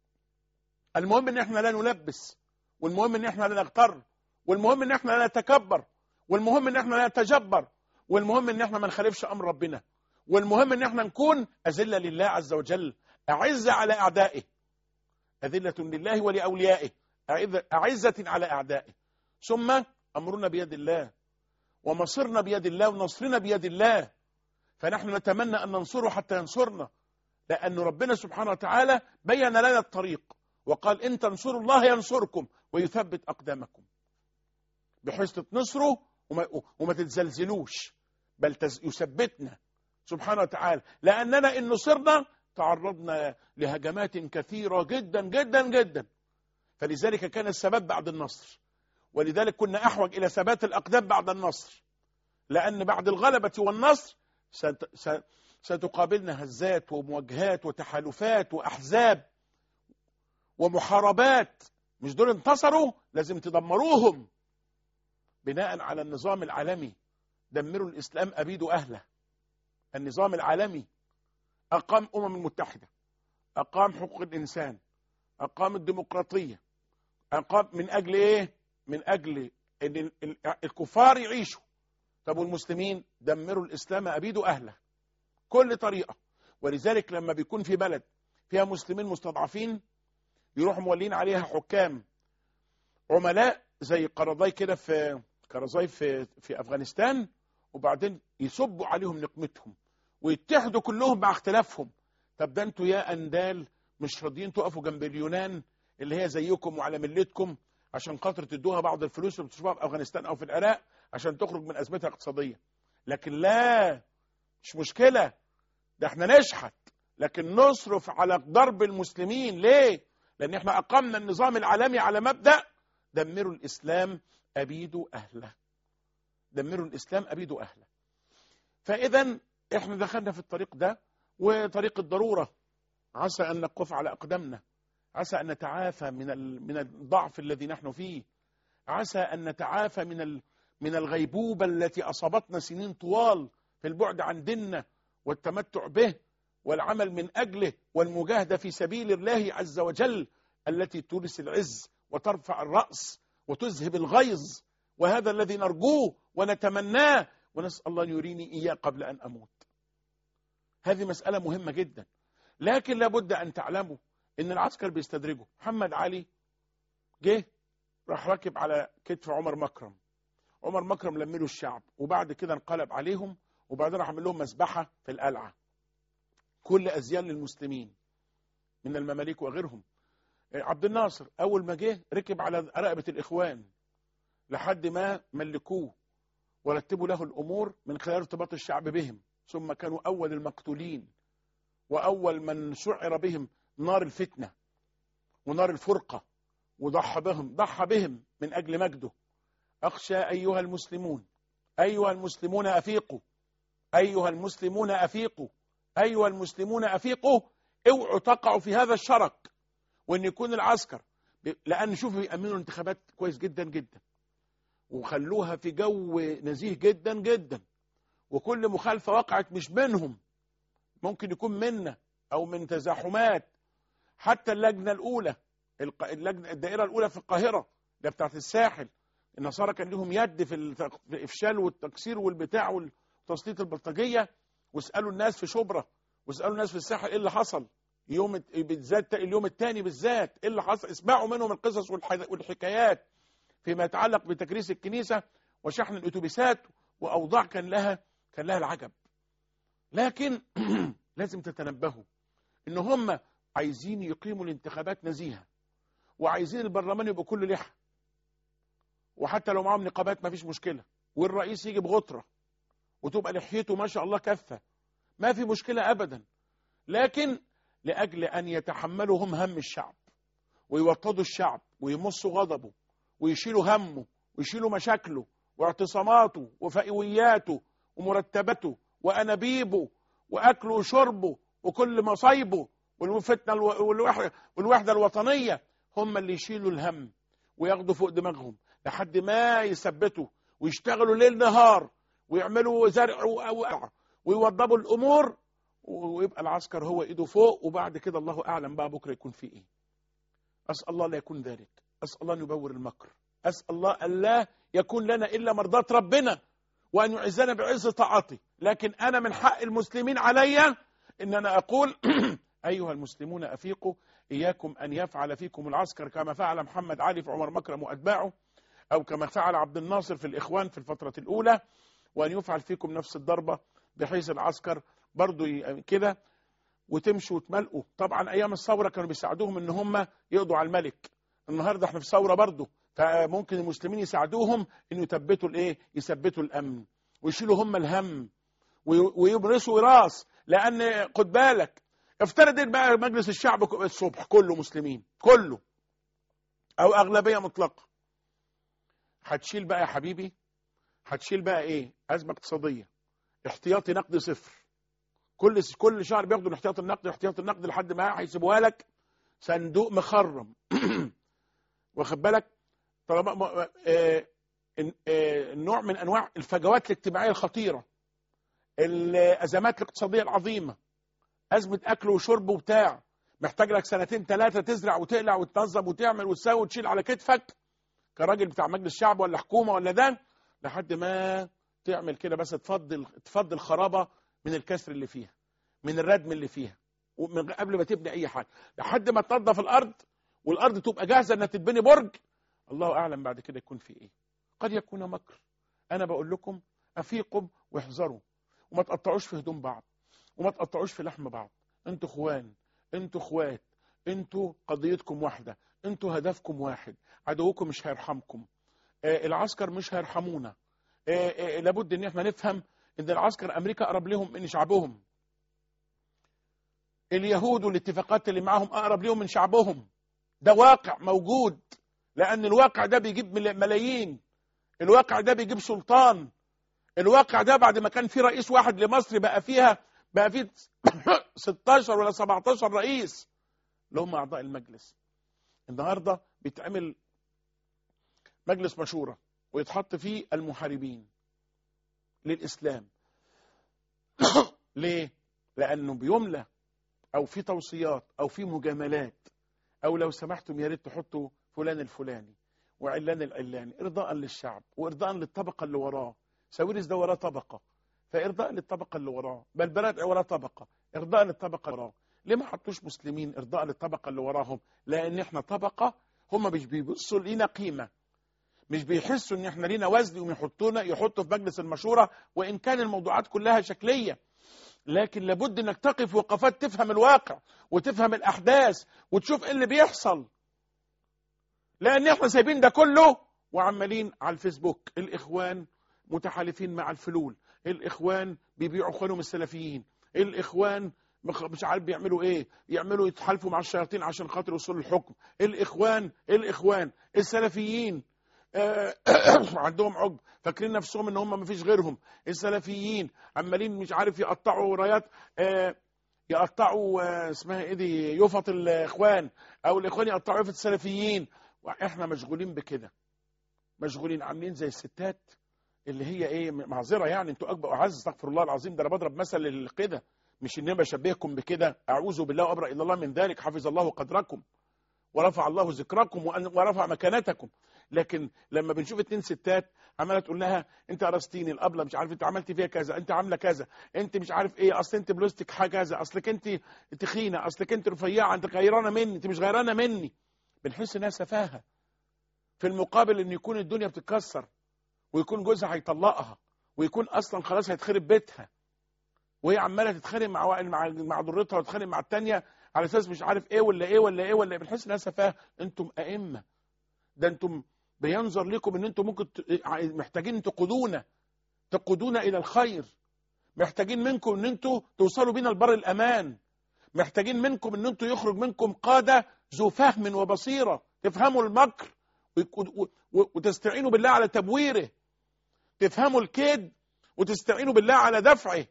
C: المهم ان احنا لا نلبس والمهم ان احنا لا نغتر والمهم ان احنا لا نتكبر والمهم ان احنا لا نتجبر والمهم ان احنا ما نخالفش امر ربنا والمهم ان احنا نكون اذله لله عز وجل اعزه على اعدائه اذله لله ولاوليائه اعزه على اعدائه ثم امرنا بيد الله ومصيرنا بيد الله ونصرنا بيد الله فنحن نتمنى ان ننصره حتى ينصرنا لان ربنا سبحانه وتعالى بين لنا الطريق وقال ان تنصروا الله ينصركم ويثبت اقدامكم بحيث تتنصروا وما, وما تتزلزلوش بل يثبتنا سبحانه وتعالى لأننا إن نصرنا وتعرضنا لهجمات كثيرة جدا جدا جدا فلذلك كان الثبات بعد النصر ولذلك كنا أحوج إلى ثبات الأقدام بعد النصر لأن بعد الغلبة والنصر ست- س- ستقابلنا هزات ومواجهات وتحالفات وأحزاب ومحاربات مش دول انتصروا لازم تدمروهم بناء على النظام العالمي دمروا الإسلام أبيدوا أهله النظام العالمي أقام أمم المتحدة أقام حقوق الإنسان أقام الديمقراطية أقام من أجل إيه؟ من أجل أن ال- ال- الكفار يعيشوا طب والمسلمين دمروا الإسلام أبيدوا أهله كل طريقة ولذلك لما بيكون في بلد فيها مسلمين مستضعفين يروحوا مولين عليها حكام عملاء زي قرضاي كده في قرضاي في في افغانستان وبعدين يصبوا عليهم نقمتهم ويتحدوا كلهم مع اختلافهم طب ده انتوا يا اندال مش راضيين تقفوا جنب اليونان اللي هي زيكم وعلى ملتكم عشان خاطر تدوها بعض الفلوس اللي بتصرفوها في افغانستان او في العراق عشان تخرج من ازمتها الاقتصاديه لكن لا مش مشكله ده احنا نشحت لكن نصرف على ضرب المسلمين ليه لان احنا اقمنا النظام العالمي على مبدا دمروا الاسلام ابيدوا اهله دمروا الاسلام ابيدوا اهله فاذا احنا دخلنا في الطريق ده وطريق الضروره عسى ان نقف على اقدامنا عسى ان نتعافى من ال- من الضعف الذي نحن فيه عسى ان نتعافى من ال- من الغيبوبه التي اصابتنا سنين طوال في البعد عن ديننا والتمتع به والعمل من اجله والمجاهده في سبيل الله عز وجل التي تورث العز وترفع الراس وتذهب الغيظ وهذا الذي نرجوه ونتمناه ونسال الله ان يريني اياه قبل ان اموت. هذه مساله مهمه جدا لكن لابد ان تعلموا ان العسكر بيستدرجوا محمد علي جه راح راكب على كتف عمر مكرم عمر مكرم لمله الشعب وبعد كده انقلب عليهم وبعدين راح عمل لهم مذبحه في القلعه كل ازيان للمسلمين من المماليك وغيرهم عبد الناصر اول ما جه ركب على رقبه الاخوان لحد ما ملكوه ورتبوا له الامور من خلال ارتباط الشعب بهم ثم كانوا اول المقتولين واول من شعر بهم نار الفتنه ونار الفرقه وضحى بهم ضحى بهم من اجل مجده اخشى ايها المسلمون ايها المسلمون افيقوا ايها المسلمون افيقوا ايها المسلمون افيقوا اوعوا تقعوا في هذا الشرك وان يكون العسكر ب- لان شوفوا بيأمنوا الانتخابات كويس جدا جدا وخلوها في جو نزيه جدا جدا وكل مخالفة وقعت مش منهم ممكن يكون منا او من تزاحمات حتى اللجنة الاولى الق- اللجنة الدائرة الاولى في القاهرة اللي بتاعت الساحل النصارى كان لهم يد في التق- في الافشال والتكسير والبتاع وتسليط البلطجية واسألوا الناس في شبرا واسألوا الناس في الساحل ايه اللي حصل يوم الت- بالذات اليوم الثاني بالذات ايه اللي حصل اسمعوا منهم القصص والح- والحكايات فيما يتعلق بتكريس الكنيسة وشحن الأتوبيسات وأوضاع كان لها كان لها العجب لكن لازم تتنبهوا إن هم عايزين يقيموا الانتخابات نزيهة وعايزين البرلمان يبقى كله لحى وحتى لو معاهم نقابات ما فيش مشكلة والرئيس يجي بغطرة وتبقى لحيته ما شاء الله كثة ما في مشكلة أبدا لكن لأجل أن يتحملوا هم هم الشعب ويوطدوا الشعب ويمصوا غضبه ويشيلوا همه ويشيلوا مشاكله واعتصاماته وفئوياته ومرتباته وانابيبه واكله وشربه وكل مصايبه والفتنه الو- والوحده والوحده الوطنيه هم اللي يشيلوا الهم وياخدوا فوق دماغهم لحد ما يثبتوا ويشتغلوا ليل نهار ويعملوا زرع وقع ويوضبوا الامور ويبقى العسكر هو ايده فوق وبعد كده الله اعلم بقى بكره يكون في ايه اسال الله لا يكون ذلك أسأل الله أن يبور المكر أسأل الله أن لا يكون لنا إلا مرضاة ربنا وأن يعزنا بعز طاعته لكن أنا من حق المسلمين علي إن أنا أقول أيها المسلمون أفيقوا إياكم أن يفعل فيكم العسكر كما فعل محمد علي في عمر مكرم وأتباعه أو كما فعل عبد الناصر في الإخوان في الفترة الأولى وأن يفعل فيكم نفس الضربة بحيث العسكر برضو ي- كده وتمشوا وتملقوا طبعا أيام الثورة كانوا بيساعدوهم إن هم يقضوا على الملك النهارده احنا في ثوره برضه فممكن المسلمين يساعدوهم انه يثبتوا الايه؟ يثبتوا الامن ويشيلوا هم الهم وي- ويبرسوا راس لان خد بالك افترض إن بقى مجلس الشعب ك- الصبح كله مسلمين كله او اغلبيه مطلقه هتشيل بقى يا حبيبي هتشيل بقى ايه ازمه اقتصاديه احتياطي نقد صفر كل كل شهر بياخدوا الاحتياط النقدي احتياط النقد لحد ما هيسيبوها لك صندوق مخرم واخد بالك طالما م- آه، إن- آه، نوع من انواع الفجوات الاجتماعيه الخطيره الازمات الاقتصاديه العظيمه ازمه اكل وشرب وبتاع محتاج لك سنتين ثلاثه تزرع وتقلع وتنظم وتعمل وتسوي وتشيل على كتفك كراجل بتاع مجلس شعب ولا حكومه ولا ده لحد ما تعمل كده بس تفضي تفضي الخرابه من الكسر اللي فيها من الردم اللي فيها ومن قبل ما تبني اي حاجه لحد ما تنظف الارض والارض تبقى جاهزه انها تتبني برج الله اعلم بعد كده يكون في ايه قد يكون مكر انا بقول لكم افيقوا واحذروا وما تقطعوش في هدوم بعض وما تقطعوش في لحم بعض انتوا اخوان انتوا اخوات انتوا قضيتكم واحده انتوا هدفكم واحد عدوكم مش هيرحمكم آه العسكر مش هيرحمونا آه آه لابد ان احنا نفهم ان العسكر امريكا اقرب لهم من شعبهم اليهود والاتفاقات اللي معاهم اقرب لهم من شعبهم ده واقع موجود لان الواقع ده بيجيب مل- ملايين الواقع ده بيجيب سلطان الواقع ده بعد ما كان في رئيس واحد لمصر بقى فيها بقى في 16 ولا 17 رئيس اللي هم اعضاء المجلس النهارده بيتعمل مجلس مشوره ويتحط فيه المحاربين للاسلام ليه لانه بيملى او في توصيات او في مجاملات او لو سمحتم يا ريت تحطوا فلان الفلاني وعلان العلاني ارضاء للشعب وارضاء للطبقه اللي وراه ساويرس ده وراه طبقه فارضاء للطبقه اللي وراه بلبلات وراه طبقه ارضاء للطبقه اللي وراه ليه ما حطوش مسلمين ارضاء للطبقه اللي وراهم لان احنا طبقه هم مش بيبصوا لينا قيمه مش بيحسوا ان احنا لينا وزن ويحطونا يحطوا في مجلس المشوره وان كان الموضوعات كلها شكليه لكن لابد انك تقف وقفات تفهم الواقع وتفهم الاحداث وتشوف ايه اللي بيحصل لان احنا سايبين ده كله وعمالين على الفيسبوك الاخوان متحالفين مع الفلول الاخوان بيبيعوا اخوانهم السلفيين الاخوان مخ- مش عارف بيعملوا ايه يعملوا يتحالفوا مع الشياطين عشان خاطر يوصلوا الحكم الاخوان الاخوان السلفيين آه، عندهم عقب فاكرين نفسهم ان هم ما فيش غيرهم السلفيين عمالين مش عارف يقطعوا رايات آه، يقطعوا آه، اسمها ايه دي يفط الاخوان او الاخوان يقطعوا يفط السلفيين واحنا مشغولين بكده مشغولين عاملين زي الستات اللي هي ايه معذره يعني انتوا اكبر اعز استغفر الله العظيم ده انا بضرب مثل كده مش اني بشبهكم بكده اعوذ بالله وابرا الى الله من ذلك حفظ الله قدركم ورفع الله ذكركم وأن- ورفع مكانتكم لكن لما بنشوف اتنين ستات عماله تقول لها انت قرصتيني الابله مش عارف انت عملت فيها كذا انت عامله كذا انت مش عارف ايه اصل انت بلوزتك حاجه كذا اصلك انت تخينه اصلك انت رفيعه انت غيرانه مني انت مش غيرانه مني بنحس انها سفاهه في المقابل ان يكون الدنيا بتتكسر ويكون جوزها هيطلقها ويكون اصلا خلاص هيتخرب بيتها وهي عماله تتخانق مع وا- مع مع ضرتها وتتخانق مع الثانيه على اساس مش عارف ايه ولا ايه ولا ايه ولا إيه. بنحس انها سفاهه انتم ائمه ده انتم بينظر لكم ان انتم ممكن ت- محتاجين تقودونا تقودونا الى الخير محتاجين منكم ان انتم توصلوا بينا لبر الامان محتاجين منكم ان انتم يخرج منكم قاده ذو فهم وبصيره تفهموا المكر ويك- و- و- وتستعينوا بالله على تبويره تفهموا الكيد وتستعينوا بالله على دفعه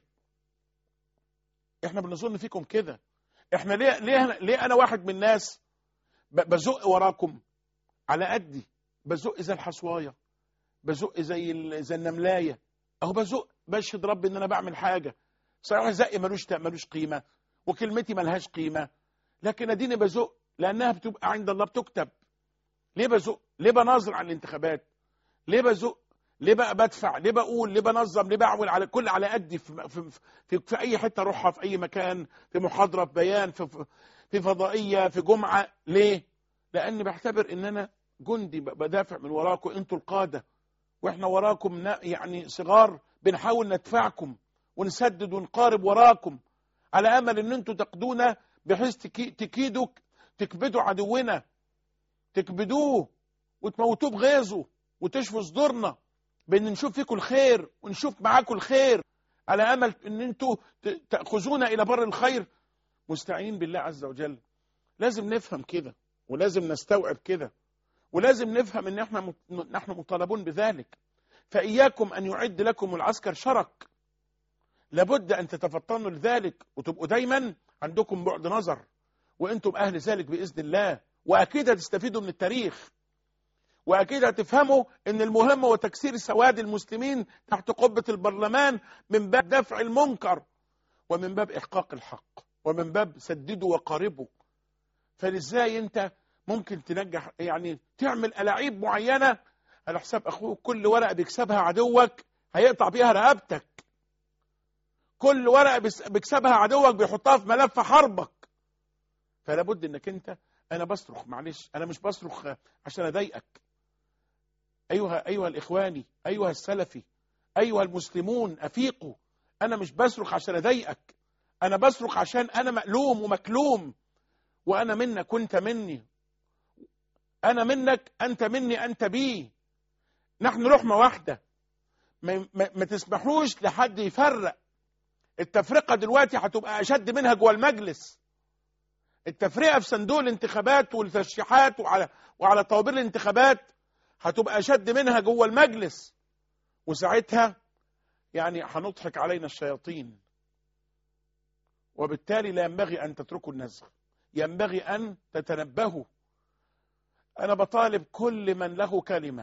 C: احنا بنظن فيكم كده احنا ليه ليه ليه انا واحد من الناس ب- بزق وراكم على قدي بزق زي الحصوايه بزق زي ال- زي النملايه اهو بزق بشهد ربي ان انا بعمل حاجه صحيح زقي ملوش ملوش قيمه وكلمتي ملهاش قيمه لكن اديني بزق لانها بتبقى عند الله بتكتب ليه بزق ليه بناظر على الانتخابات ليه بزق ليه بقى بدفع ليه بقول ليه بنظم ليه بعمل على كل على قدي في, في, في, في اي حته اروحها في اي مكان في محاضره في بيان في, في فضائيه في جمعه ليه لاني بعتبر ان انا جندي ب- بدافع من وراكم انتوا القاده واحنا وراكم نا- يعني صغار بنحاول ندفعكم ونسدد ونقارب وراكم على امل ان انتوا تقدونا بحيث تكي- تكيدوا تكبدوا عدونا تكبدوه وتموتوه بغيظه وتشفوا صدورنا بان نشوف فيكم الخير ونشوف معاكم الخير على امل ان انتوا ت- تاخذونا الى بر الخير مستعينين بالله عز وجل لازم نفهم كده ولازم نستوعب كده ولازم نفهم ان احنا مت- نحن مطالبون بذلك فاياكم ان يعد لكم العسكر شرك لابد ان تتفطنوا لذلك وتبقوا دايما عندكم بعد نظر وانتم اهل ذلك باذن الله واكيد هتستفيدوا من التاريخ واكيد هتفهموا ان المهم هو تكسير سواد المسلمين تحت قبه البرلمان من باب دفع المنكر ومن باب احقاق الحق ومن باب سددوا وقاربوا فازاي انت ممكن تنجح يعني تعمل الاعيب معينه على حساب اخوك كل ورقه بيكسبها عدوك هيقطع بيها رقبتك كل ورقه بيس- بيكسبها عدوك بيحطها في ملف حربك فلا بد انك انت انا بصرخ معلش انا مش بصرخ عشان اضايقك ايها ايها الاخواني ايها السلفي ايها المسلمون افيقوا انا مش بصرخ عشان اضايقك انا بصرخ عشان انا مألوم ومكلوم وانا منك وانت مني انا منك انت مني انت بي نحن رحمه واحده ما, ما, ما تسمحوش لحد يفرق التفرقه دلوقتي هتبقى اشد منها جوه المجلس التفرقه في صندوق الانتخابات والترشيحات وعلى وعلى طوابير الانتخابات هتبقى اشد منها جوه المجلس وساعتها يعني هنضحك علينا الشياطين وبالتالي لا ينبغي ان تتركوا النزغ ينبغي ان تتنبهوا انا بطالب كل من له كلمه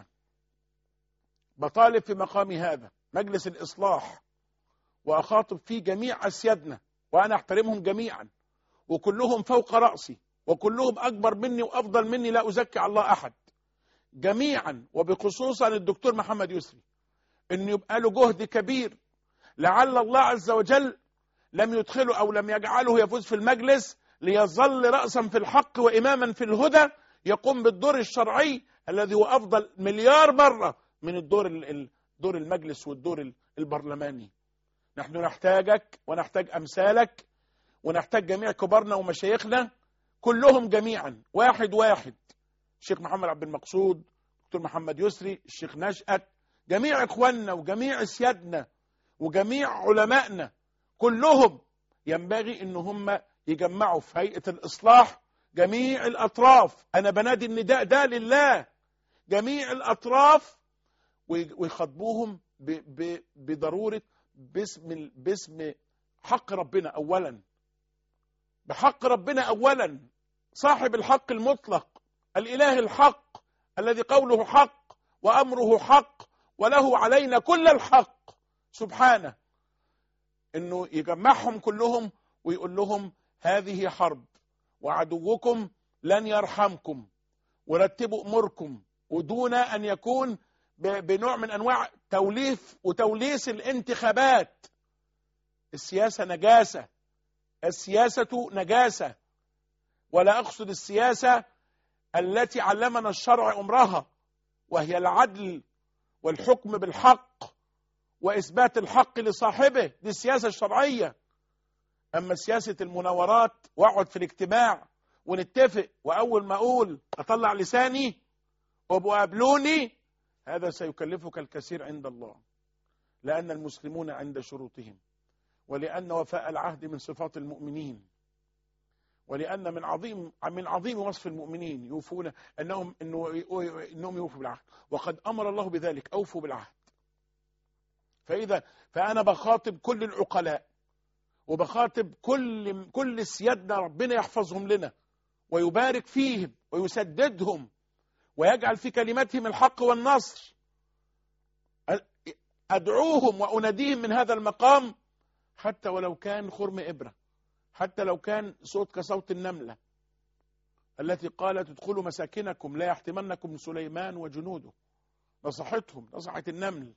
C: بطالب في مقامي هذا مجلس الاصلاح واخاطب فيه جميع اسيادنا وانا احترمهم جميعا وكلهم فوق راسي وكلهم اكبر مني وافضل مني لا ازكي على الله احد جميعا وبخصوصا الدكتور محمد يسري انه يبقى له جهد كبير لعل الله عز وجل لم يدخله او لم يجعله يفوز في المجلس ليظل راسا في الحق واماما في الهدى يقوم بالدور الشرعي الذي هو افضل مليار مره من الدور ال- ال- دور المجلس والدور ال- البرلماني نحن نحتاجك ونحتاج امثالك ونحتاج جميع كبارنا ومشايخنا كلهم جميعا واحد واحد الشيخ محمد عبد المقصود دكتور محمد يسري الشيخ نشأت جميع اخواننا وجميع سيادنا وجميع علمائنا كلهم ينبغي ان هم يجمعوا في هيئه الاصلاح جميع الاطراف انا بنادي النداء ده لله جميع الاطراف وي- ويخاطبوهم ب- ب- بضروره باسم ال- باسم حق ربنا اولا بحق ربنا اولا صاحب الحق المطلق الاله الحق الذي قوله حق وامره حق وله علينا كل الحق سبحانه انه يجمعهم كلهم ويقول لهم هذه حرب وعدوكم لن يرحمكم ورتبوا اموركم ودون ان يكون ب- بنوع من انواع توليف وتوليس الانتخابات السياسه نجاسه السياسه نجاسه ولا اقصد السياسه التي علمنا الشرع امرها وهي العدل والحكم بالحق واثبات الحق لصاحبه دي السياسه الشرعيه اما سياسه المناورات واقعد في الاجتماع ونتفق واول ما اقول اطلع لساني وابقوا قابلوني هذا سيكلفك الكثير عند الله لان المسلمون عند شروطهم ولان وفاء العهد من صفات المؤمنين ولان من عظيم من عظيم وصف المؤمنين يوفون انهم انه انهم يوفوا بالعهد وقد امر الله بذلك اوفوا بالعهد فاذا فانا بخاطب كل العقلاء وبخاطب كل كل سيادنا ربنا يحفظهم لنا ويبارك فيهم ويسددهم ويجعل في كلمتهم الحق والنصر ادعوهم واناديهم من هذا المقام حتى ولو كان خرم ابره حتى لو كان صوت كصوت النمله التي قالت ادخلوا مساكنكم لا يحتمنكم سليمان وجنوده نصحتهم نصحت النمل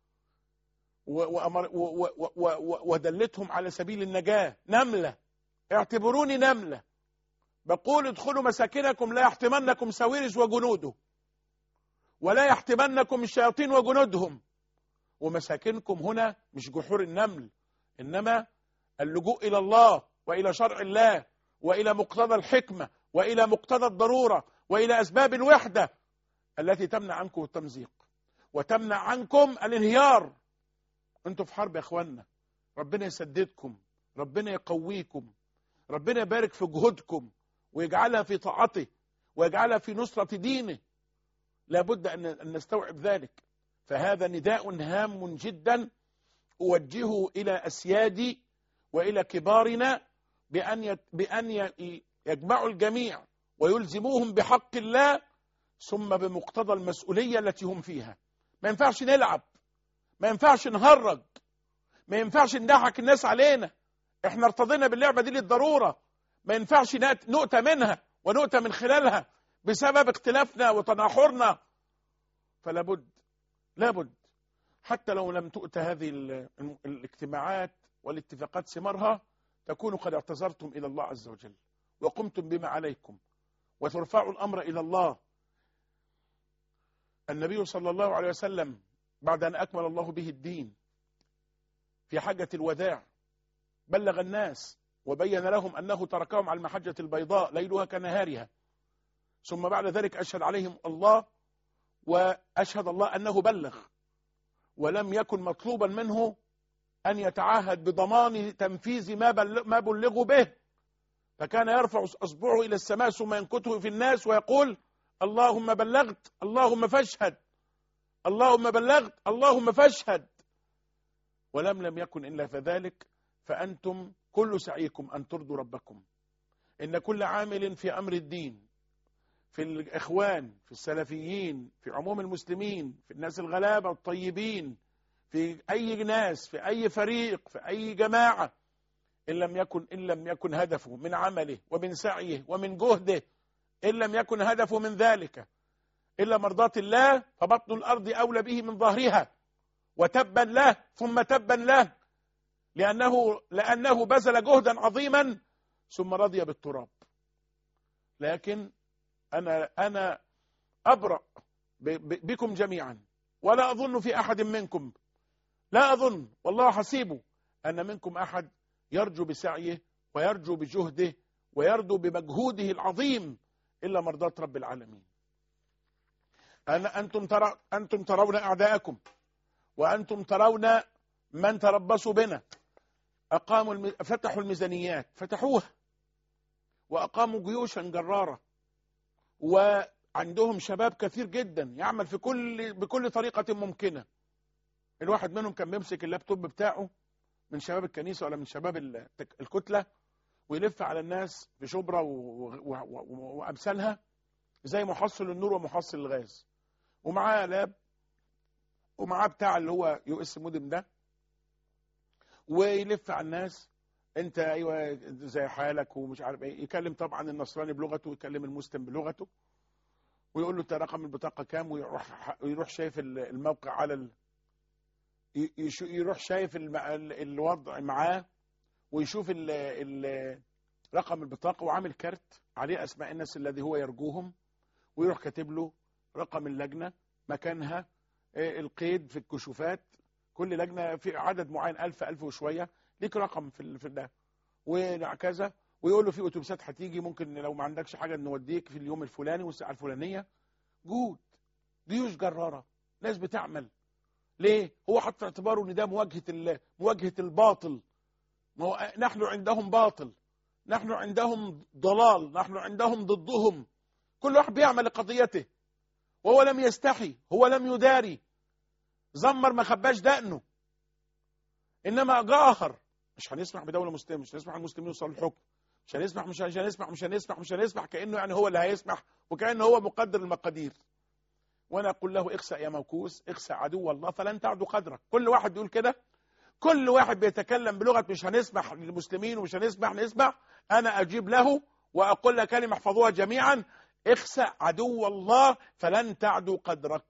C: وأمر و و و ودلتهم على سبيل النجاة نملة اعتبروني نملة بقول ادخلوا مساكنكم لا يحتمنكم سويرس وجنوده ولا يحتمنكم الشياطين وجنودهم ومساكنكم هنا مش جحور النمل إنما اللجوء إلى الله وإلى شرع الله وإلى مقتضى الحكمة وإلى مقتضى الضرورة وإلى أسباب الوحدة التي تمنع عنكم التمزيق وتمنع عنكم الانهيار انتوا في حرب يا اخوانا ربنا يسددكم ربنا يقويكم ربنا يبارك في جهودكم ويجعلها في طاعته ويجعلها في نصرة دينه لابد أن نستوعب ذلك فهذا نداء هام جدا أوجهه إلى أسيادي وإلى كبارنا بأن بأن يجمعوا الجميع ويلزموهم بحق الله ثم بمقتضى المسؤولية التي هم فيها ما ينفعش نلعب ما ينفعش نهرج ما ينفعش نضحك الناس علينا احنا ارتضينا باللعبة دي للضرورة ما ينفعش نؤتى منها ونؤتى من خلالها بسبب اختلافنا وتناحرنا فلا بد لابد حتى لو لم تؤتى هذه الاجتماعات والاتفاقات ثمارها تكونوا قد اعتذرتم إلى الله عز وجل وقمتم بما عليكم وترفعوا الأمر إلى الله النبي صلى الله عليه وسلم بعد أن أكمل الله به الدين في حجة الوداع بلغ الناس وبين لهم أنه تركهم على المحجة البيضاء ليلها كنهارها ثم بعد ذلك أشهد عليهم الله وأشهد الله أنه بلغ ولم يكن مطلوبا منه أن يتعهد بضمان تنفيذ ما ما بلغوا به فكان يرفع أصبعه إلى السماء ثم ينكته في الناس ويقول اللهم بلغت اللهم فاشهد اللهم بلغت اللهم فاشهد ولم لم يكن إلا فذلك فأنتم كل سعيكم أن ترضوا ربكم إن كل عامل في أمر الدين في الإخوان في السلفيين في عموم المسلمين في الناس الغلابة الطيبين في أي ناس في أي فريق في أي جماعة إن لم يكن إن لم يكن هدفه من عمله ومن سعيه ومن جهده إن لم يكن هدفه من ذلك إلا مرضاة الله فبطن الأرض أولى به من ظهرها وتبا له ثم تبا له لأنه, لأنه بذل جهدا عظيما ثم رضي بالتراب لكن أنا, أنا أبرأ بكم جميعا ولا أظن في أحد منكم لا أظن والله حسيبه أن منكم أحد يرجو بسعيه ويرجو بجهده ويرجو بمجهوده العظيم إلا مرضاة رب العالمين أنتم, ترى أنتم ترون أعداءكم وأنتم ترون من تربصوا بنا أقاموا الم... فتحوا الميزانيات فتحوها وأقاموا جيوشا جرارة وعندهم شباب كثير جدا يعمل في كل بكل طريقة ممكنة الواحد منهم كان بيمسك اللابتوب بتاعه من شباب الكنيسة ولا من شباب الكتلة ويلف على الناس في شبرا وأمثالها زي محصل النور ومحصل الغاز ومعاه لاب ومعاه بتاع اللي هو يو اس مودم ده ويلف على الناس انت ايوه زي حالك ومش عارف ايه يكلم طبعا النصراني بلغته ويكلم المسلم بلغته ويقول له انت رقم البطاقه كام ويروح يروح شايف الموقع على ال... يروح شايف الوضع معاه ويشوف ال ال رقم البطاقه وعامل كارت عليه اسماء الناس الذي هو يرجوهم ويروح كاتب له رقم اللجنه مكانها القيد في الكشوفات كل لجنه في عدد معين ألف ألف وشويه ليك رقم في في ده وهكذا ويقول له في اتوبيسات هتيجي ممكن لو ما عندكش حاجه نوديك في اليوم الفلاني والساعه الفلانيه جود جيوش جراره ناس بتعمل ليه هو حط في اعتباره ان ده مواجهه الله مواجهه الباطل ما هو نحن عندهم باطل نحن عندهم ضلال نحن عندهم ضدهم كل واحد بيعمل لقضيته وهو لم يستحي هو لم يداري زمر ما خباش دقنه انما جاهر مش هنسمح بدوله مسلمه مش هنسمح المسلمين يوصلوا الحكم مش هنسمح مش هنسمح مش هنسمح مش هنسمح كانه يعني هو اللي هيسمح وكانه هو مقدر المقادير وانا اقول له اخسأ يا موكوس اخسأ عدو الله فلن تعدو قدرك كل واحد بيقول كده كل واحد بيتكلم بلغه مش هنسمح للمسلمين ومش هنسمح نسمح انا اجيب له واقول له كلمه احفظوها جميعا اخسأ عدو الله فلن تعدو قدرك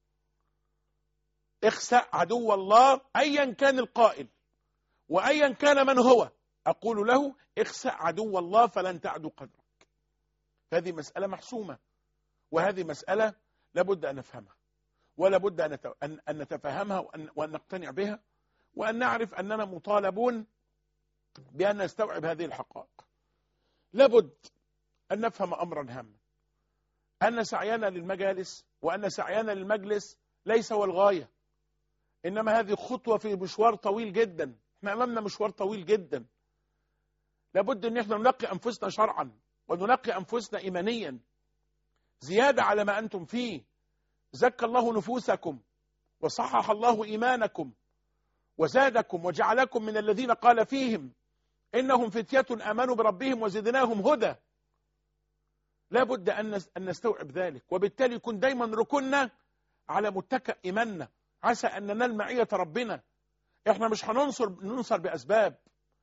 C: اخسأ عدو الله ايا كان القائل وايا كان من هو اقول له اخسأ عدو الله فلن تعدو قدرك هذه مسألة محسومة وهذه مسألة لابد أن نفهمها ولا بد أن نتفهمها وأن نقتنع بها وأن نعرف أننا مطالبون بأن نستوعب هذه الحقائق لابد أن نفهم أمرا هاما أن سعينا للمجالس وأن سعينا للمجلس ليس هو الغاية إنما هذه خطوة في مشوار طويل جدا احنا أمامنا مشوار طويل جدا لابد ان احنا ننقي انفسنا شرعا وننقي انفسنا ايمانيا زياده على ما انتم فيه زكى الله نفوسكم وصحح الله ايمانكم وزادكم وجعلكم من الذين قال فيهم انهم فتيه امنوا بربهم وزدناهم هدى لا بد ان نس- أن نستوعب ذلك وبالتالي يكون دايما ركننا على متكأ ايماننا عسى ان ننال معيه ربنا احنا مش هننصر ننصر باسباب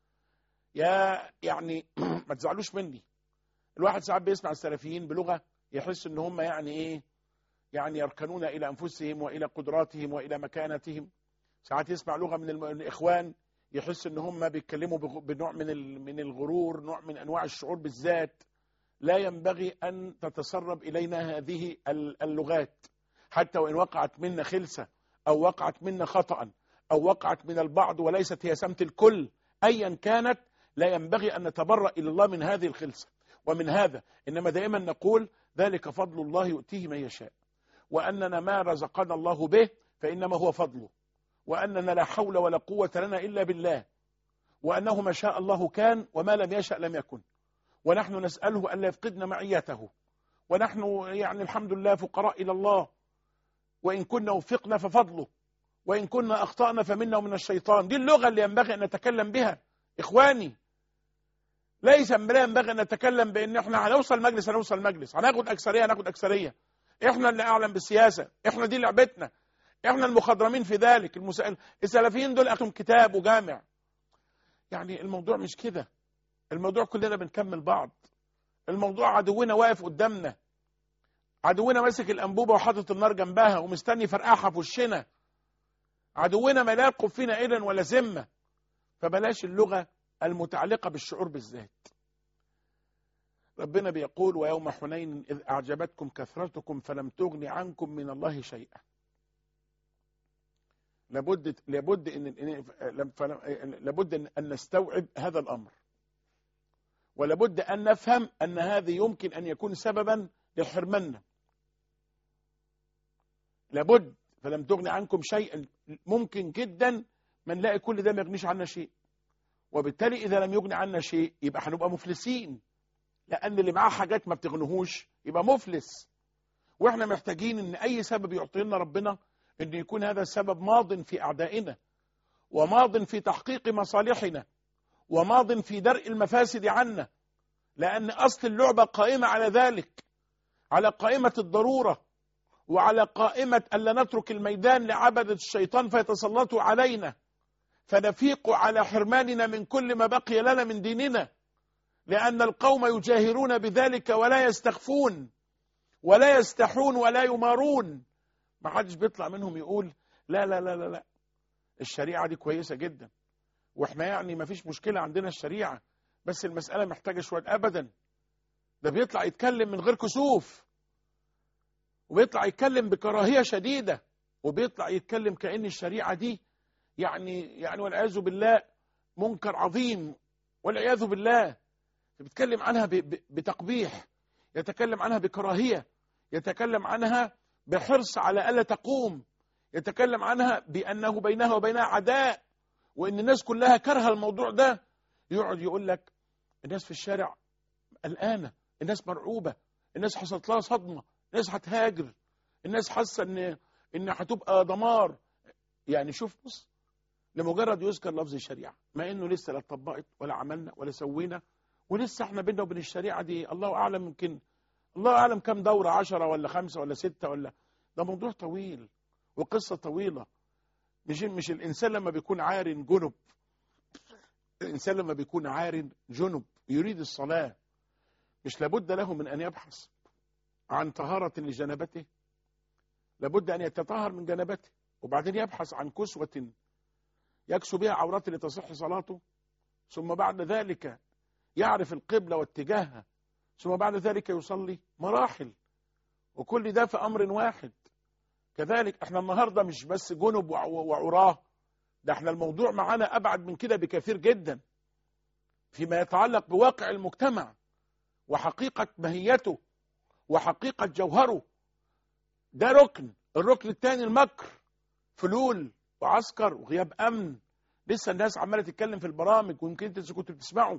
C: يا يعني ما تزعلوش مني الواحد ساعات بيسمع السلفيين بلغه يحس ان هم يعني ايه يعني يركنون الى انفسهم والى قدراتهم والى مكانتهم ساعات يسمع لغه من الم- من الاخوان يحس ان هم بيتكلموا بغ- بنوع من ال- من الغرور نوع من انواع الشعور بالذات لا ينبغي ان تتسرب الينا هذه ال- اللغات حتى وان وقعت منا خلسه او وقعت منا خطا او وقعت من البعض وليست هي سمت الكل ايا كانت لا ينبغي ان نتبرأ الى الله من هذه الخلسه ومن هذا انما دائما نقول ذلك فضل الله يؤتيه من يشاء واننا ما رزقنا الله به فانما هو فضله واننا لا حول ولا قوه لنا الا بالله وانه ما شاء الله كان وما لم يشأ لم يكن ونحن نسأله ألا يفقدنا معيته ونحن يعني الحمد لله فقراء إلى الله وإن كنا وفقنا ففضله وإن كنا أخطأنا فمنا ومن الشيطان دي اللغة اللي ينبغي أن نتكلم بها إخواني ليس لا ينبغي أن نتكلم بأن إحنا هنوصل مجلس هنوصل مجلس هناخد أكثرية هناخد أكثرية إحنا اللي أعلم بالسياسة إحنا دي لعبتنا إحنا المخضرمين في ذلك المسائل السلفيين دول أخذهم كتاب وجامع يعني الموضوع مش كده الموضوع كلنا بنكمل بعض الموضوع عدونا واقف قدامنا عدونا ماسك الانبوبه وحاطط النار جنبها ومستني فرقعها في وشنا عدونا ما لا يرقب فينا اذن ولا ذمه فبلاش اللغه المتعلقه بالشعور بالذات ربنا بيقول ويوم حنين اذ اعجبتكم كثرتكم فلم تغن عنكم من الله شيئا لابد لابد ان إن- فلم- لابد ان أن نستوعب هذا الامر ولابد أن نفهم أن هذا يمكن أن يكون سببا لحرمنا لابد فلم تغني عنكم شيئا ممكن جدا ما نلاقي كل ده ما يغنيش عنا شيء وبالتالي إذا لم يغني عنا شيء يبقى هنبقى مفلسين لأن اللي معاه حاجات ما بتغنهوش يبقى مفلس واحنا محتاجين ان اي سبب يعطي لنا ربنا ان يكون هذا السبب ماض في اعدائنا وماض في تحقيق مصالحنا وماض في درء المفاسد عنا لأن أصل اللعبة قائمة على ذلك على قائمة الضرورة وعلى قائمة ألا نترك الميدان لعبدة الشيطان فيتسلطوا علينا فنفيق على حرماننا من كل ما بقي لنا من ديننا لأن القوم يجاهرون بذلك ولا يستخفون ولا يستحون ولا يمارون ما حدش بيطلع منهم يقول لا لا لا لا لا الشريعة دي كويسة جدا واحنا يعني ما فيش مشكلة عندنا الشريعة بس المسألة محتاجة شوية أبدا ده بيطلع يتكلم من غير كسوف وبيطلع يتكلم بكراهية شديدة وبيطلع يتكلم كأن الشريعة دي يعني يعني والعياذ بالله منكر عظيم والعياذ بالله بيتكلم عنها ب- ب- بتقبيح يتكلم عنها بكراهية يتكلم عنها بحرص على ألا تقوم يتكلم عنها بأنه بينها وبينها عداء وان الناس كلها كارهه الموضوع ده يقعد يقول لك الناس في الشارع قلقانه الناس مرعوبه الناس حصلت لها صدمه الناس هتهاجر الناس حاسه ان ان هتبقى دمار يعني شوف بص لمجرد يذكر لفظ الشريعه ما انه لسه لا اتطبقت ولا عملنا ولا سوينا ولسه احنا بينا وبين الشريعه دي الله اعلم يمكن الله اعلم كم دوره عشرة ولا خمسة ولا ستة ولا ده موضوع طويل وقصه طويله مش مش الانسان لما بيكون عار جنب الانسان لما بيكون عار جنب يريد الصلاه مش لابد له من ان يبحث عن طهاره لجنبته لابد ان يتطهر من جنبته وبعدين يبحث عن كسوه يكسو بها عورته لتصح صلاته ثم بعد ذلك يعرف القبله واتجاهها ثم بعد ذلك يصلي مراحل وكل ده في امر واحد كذلك احنا النهارده مش بس جنب وع- وعراه ده احنا الموضوع معانا ابعد من كده بكثير جدا فيما يتعلق بواقع المجتمع وحقيقة ماهيته وحقيقة جوهره ده ركن الركن الثاني المكر فلول وعسكر وغياب امن لسه الناس عماله تتكلم في البرامج ويمكن انت كنت بتسمعوا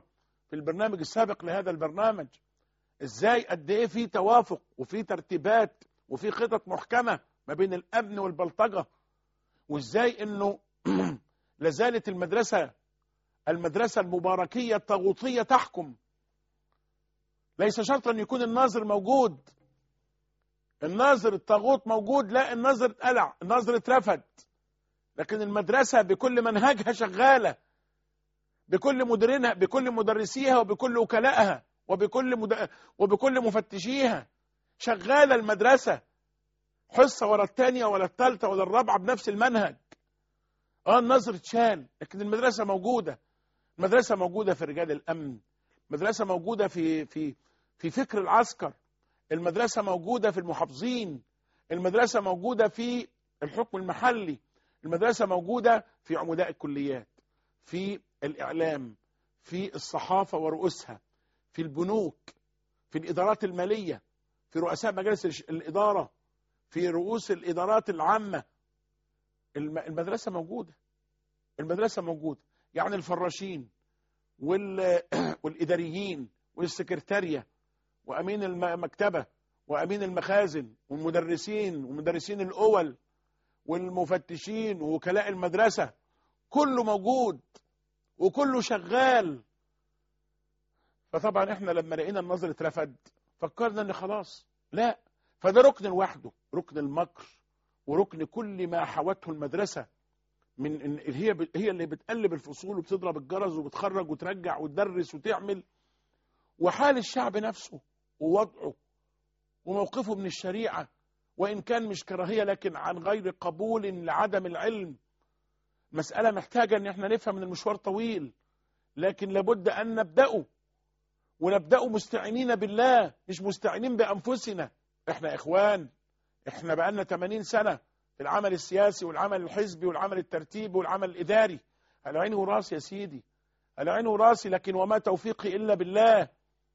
C: في البرنامج السابق لهذا البرنامج ازاي قد ايه في توافق وفي ترتيبات وفي خطط محكمة ما بين الامن والبلطجة وازاي انه لازالت المدرسة المدرسة المباركية الطاغوتية تحكم ليس شرطا ان يكون الناظر موجود الناظر الطاغوت موجود لا الناظر اتقلع الناظر اترفد لكن المدرسة بكل منهجها شغالة بكل مديرينها بكل مدرسيها وبكل وكلائها وبكل مد... وبكل مفتشيها شغالة المدرسة حصة ورا الثانية ولا الثالثة ولا الرابعة بنفس المنهج اه النظر اتشال لكن المدرسة موجودة المدرسة موجودة في رجال الأمن المدرسة موجودة في في في فكر العسكر المدرسة موجودة في المحافظين المدرسة موجودة في الحكم المحلي المدرسة موجودة في عمداء الكليات في الإعلام في الصحافة ورؤوسها في البنوك في الإدارات المالية في رؤساء مجالس الإدارة في رؤوس الإدارات العامة المدرسة موجودة المدرسة موجودة يعني الفراشين والإداريين والسكرتارية وأمين المكتبة وأمين المخازن والمدرسين ومدرسين الأول والمفتشين ووكلاء المدرسة كله موجود وكله شغال فطبعا احنا لما لقينا النظر اترفد فكرنا ان خلاص لا فده ركن لوحده ركن المكر وركن كل ما حوته المدرسة من هي هي اللي بتقلب الفصول وبتضرب الجرس وبتخرج وترجع وتدرس وتعمل وحال الشعب نفسه ووضعه وموقفه من الشريعة وإن كان مش كراهية لكن عن غير قبول لعدم العلم مسألة محتاجة أن احنا نفهم من المشوار طويل لكن لابد أن نبدأه ونبدأ مستعينين بالله مش مستعينين بأنفسنا احنا إخوان احنا بقالنا 80 سنة في العمل السياسي والعمل الحزبي والعمل الترتيبي والعمل الإداري على عيني وراسي يا سيدي على عيني وراسي لكن وما توفيقي إلا بالله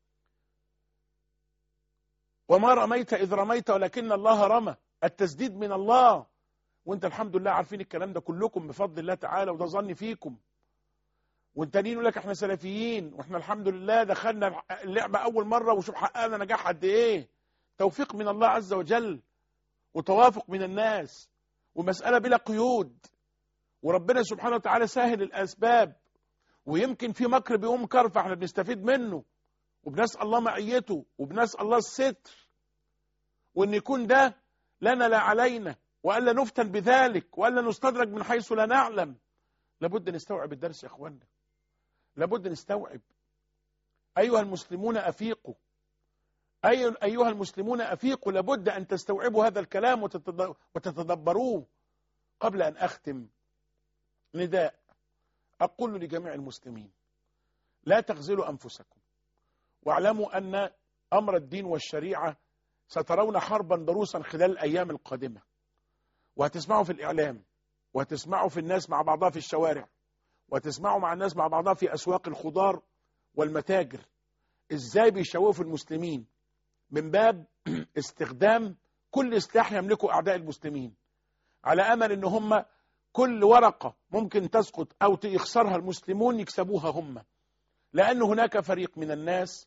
C: وما رميت إذ رميت ولكن الله رمى التسديد من الله وانت الحمد لله عارفين الكلام ده كلكم بفضل الله تعالى وده ظني فيكم والتانيين يقول لك احنا سلفيين واحنا الحمد لله دخلنا اللعبه اول مره وشوف حققنا نجاح قد ايه توفيق من الله عز وجل وتوافق من الناس ومساله بلا قيود وربنا سبحانه وتعالى سهل الاسباب ويمكن في مكر بيقوم كر فاحنا بنستفيد منه وبنسال الله معيته وبنسال الله الستر وان يكون ده لنا لا علينا والا نفتن بذلك والا نستدرج من حيث لا نعلم لابد نستوعب الدرس يا اخوانا لابد نستوعب أيها المسلمون أفيقوا أي أيها المسلمون أفيقوا لابد أن تستوعبوا هذا الكلام وتتدبروه قبل أن أختم نداء أقول لجميع المسلمين لا تغزلوا أنفسكم واعلموا أن أمر الدين والشريعة سترون حربا ضروسا خلال الأيام القادمة وهتسمعوا في الإعلام وهتسمعوا في الناس مع بعضها في الشوارع وتسمعوا مع الناس مع بعضها في أسواق الخضار والمتاجر إزاي بيشوفوا المسلمين من باب استخدام كل سلاح يملكه أعداء المسلمين على أمل أن هم كل ورقة ممكن تسقط أو يخسرها المسلمون يكسبوها هم لأن هناك فريق من الناس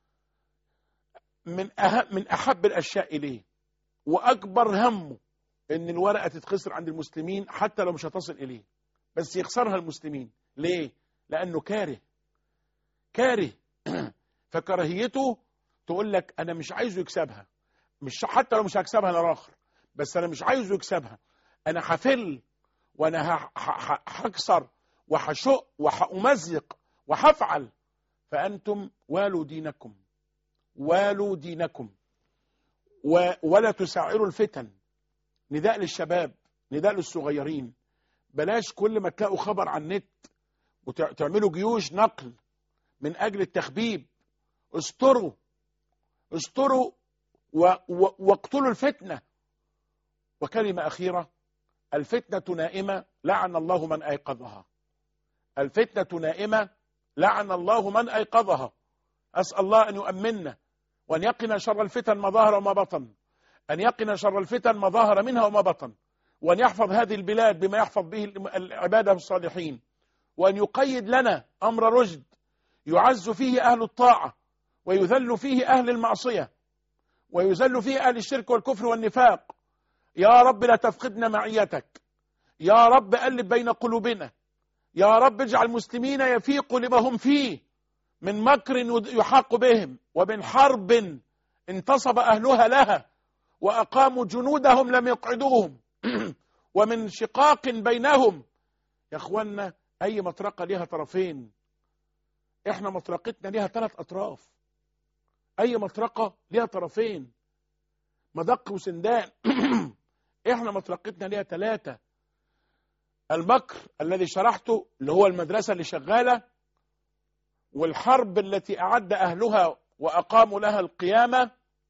C: من أهم من أحب الأشياء إليه وأكبر همه أن الورقة تتخسر عند المسلمين حتى لو مش هتصل إليه بس يخسرها المسلمين ليه لانه كاره كاره فكراهيته تقول لك انا مش عايزه يكسبها مش حتى لو مش هكسبها انا اخر بس انا مش عايزه يكسبها انا هفل وانا هكسر وهشق وهأمزق وهفعل فانتم والوا دينكم والوا دينكم ولا تسعروا الفتن نداء للشباب نداء للصغيرين بلاش كل ما تلاقوا خبر على النت وتعملوا جيوش نقل من أجل التخبيب استروا استروا واقتلوا الفتنة وكلمة أخيرة الفتنة نائمة لعن الله من أيقظها الفتنة نائمة لعن الله من أيقظها أسأل الله أن يؤمننا وأن يقنا شر الفتن ما ظهر وما بطن أن يقنا شر الفتن ما ظهر منها وما بطن وأن يحفظ هذه البلاد بما يحفظ به العبادة الصالحين وأن يقيد لنا أمر رشد يعز فيه أهل الطاعة ويذل فيه أهل المعصية ويذل فيه أهل الشرك والكفر والنفاق يا رب لا تفقدنا معيتك يا رب ألف بين قلوبنا يا رب اجعل المسلمين يفيقوا لما هم فيه من مكر يحاق بهم ومن حرب انتصب أهلها لها وأقاموا جنودهم لم يقعدوهم ومن شقاق بينهم يا اخوانا أي مطرقة لها طرفين احنا مطرقتنا لها ثلاث أطراف أي مطرقة لها طرفين مدق وسندان احنا مطرقتنا لها ثلاثة المكر الذي شرحته اللي هو المدرسة اللي شغالة والحرب التي أعد أهلها وأقاموا لها القيامة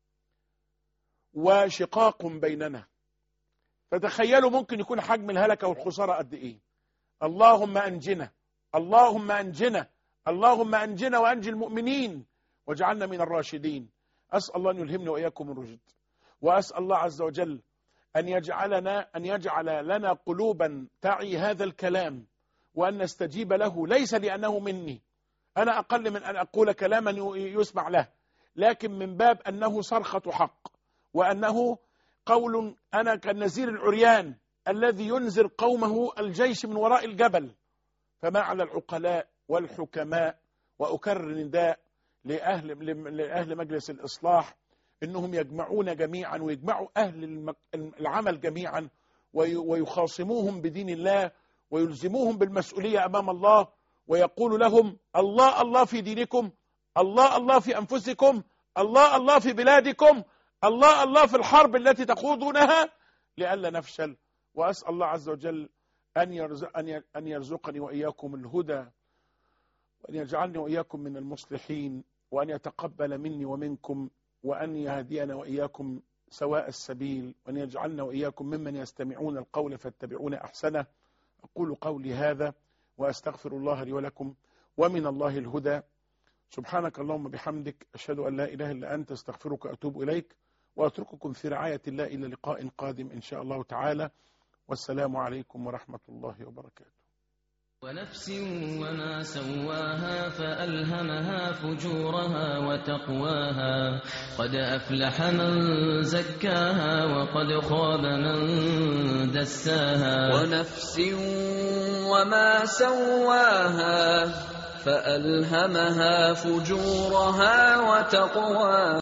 C: وشقاق بيننا فتخيلوا ممكن يكون حجم الهلكة والخسارة قد إيه اللهم أنجنا اللهم أنجنا اللهم أنجنا وأنجي المؤمنين واجعلنا من الراشدين أسأل الله أن يلهمنا وإياكم الرشد وأسأل الله عز وجل أن يجعلنا أن يجعل لنا قلوبا تعي هذا الكلام وأن نستجيب له ليس لأنه مني أنا أقل من أن أقول كلاما يسمع له لكن من باب أنه صرخة حق وأنه قول أنا كالنزير العريان الذي ينزر قومه الجيش من وراء الجبل فما على العقلاء والحكماء وأكرر نداء لأهل, لأهل مجلس الإصلاح إنهم يجمعون جميعا ويجمعوا أهل العمل جميعا ويخاصموهم بدين الله ويلزموهم بالمسؤولية أمام الله ويقول لهم الله الله في دينكم الله الله في أنفسكم الله الله في بلادكم الله الله في الحرب التي تخوضونها لئلا نفشل وأسأل الله عز وجل أن, يرزق أن يرزقني وإياكم الهدى وأن يجعلني وإياكم من المصلحين وأن يتقبل مني ومنكم وأن يهدينا وإياكم سواء السبيل وأن يجعلنا وإياكم ممن يستمعون القول فاتبعون أحسنه أقول قولي هذا وأستغفر الله لي ولكم ومن الله الهدى سبحانك اللهم بحمدك أشهد أن لا إله إلا أنت استغفرك وأتوب إليك وأترككم في رعاية الله إلى لقاء قادم إن شاء الله تعالى والسلام عليكم ورحمة الله وبركاته
A: ونفس وما سواها فألهمها فجورها وتقواها قد أفلح من زكاها وقد خاب من دساها
B: ونفس وما سواها فألهمها فجورها وتقواها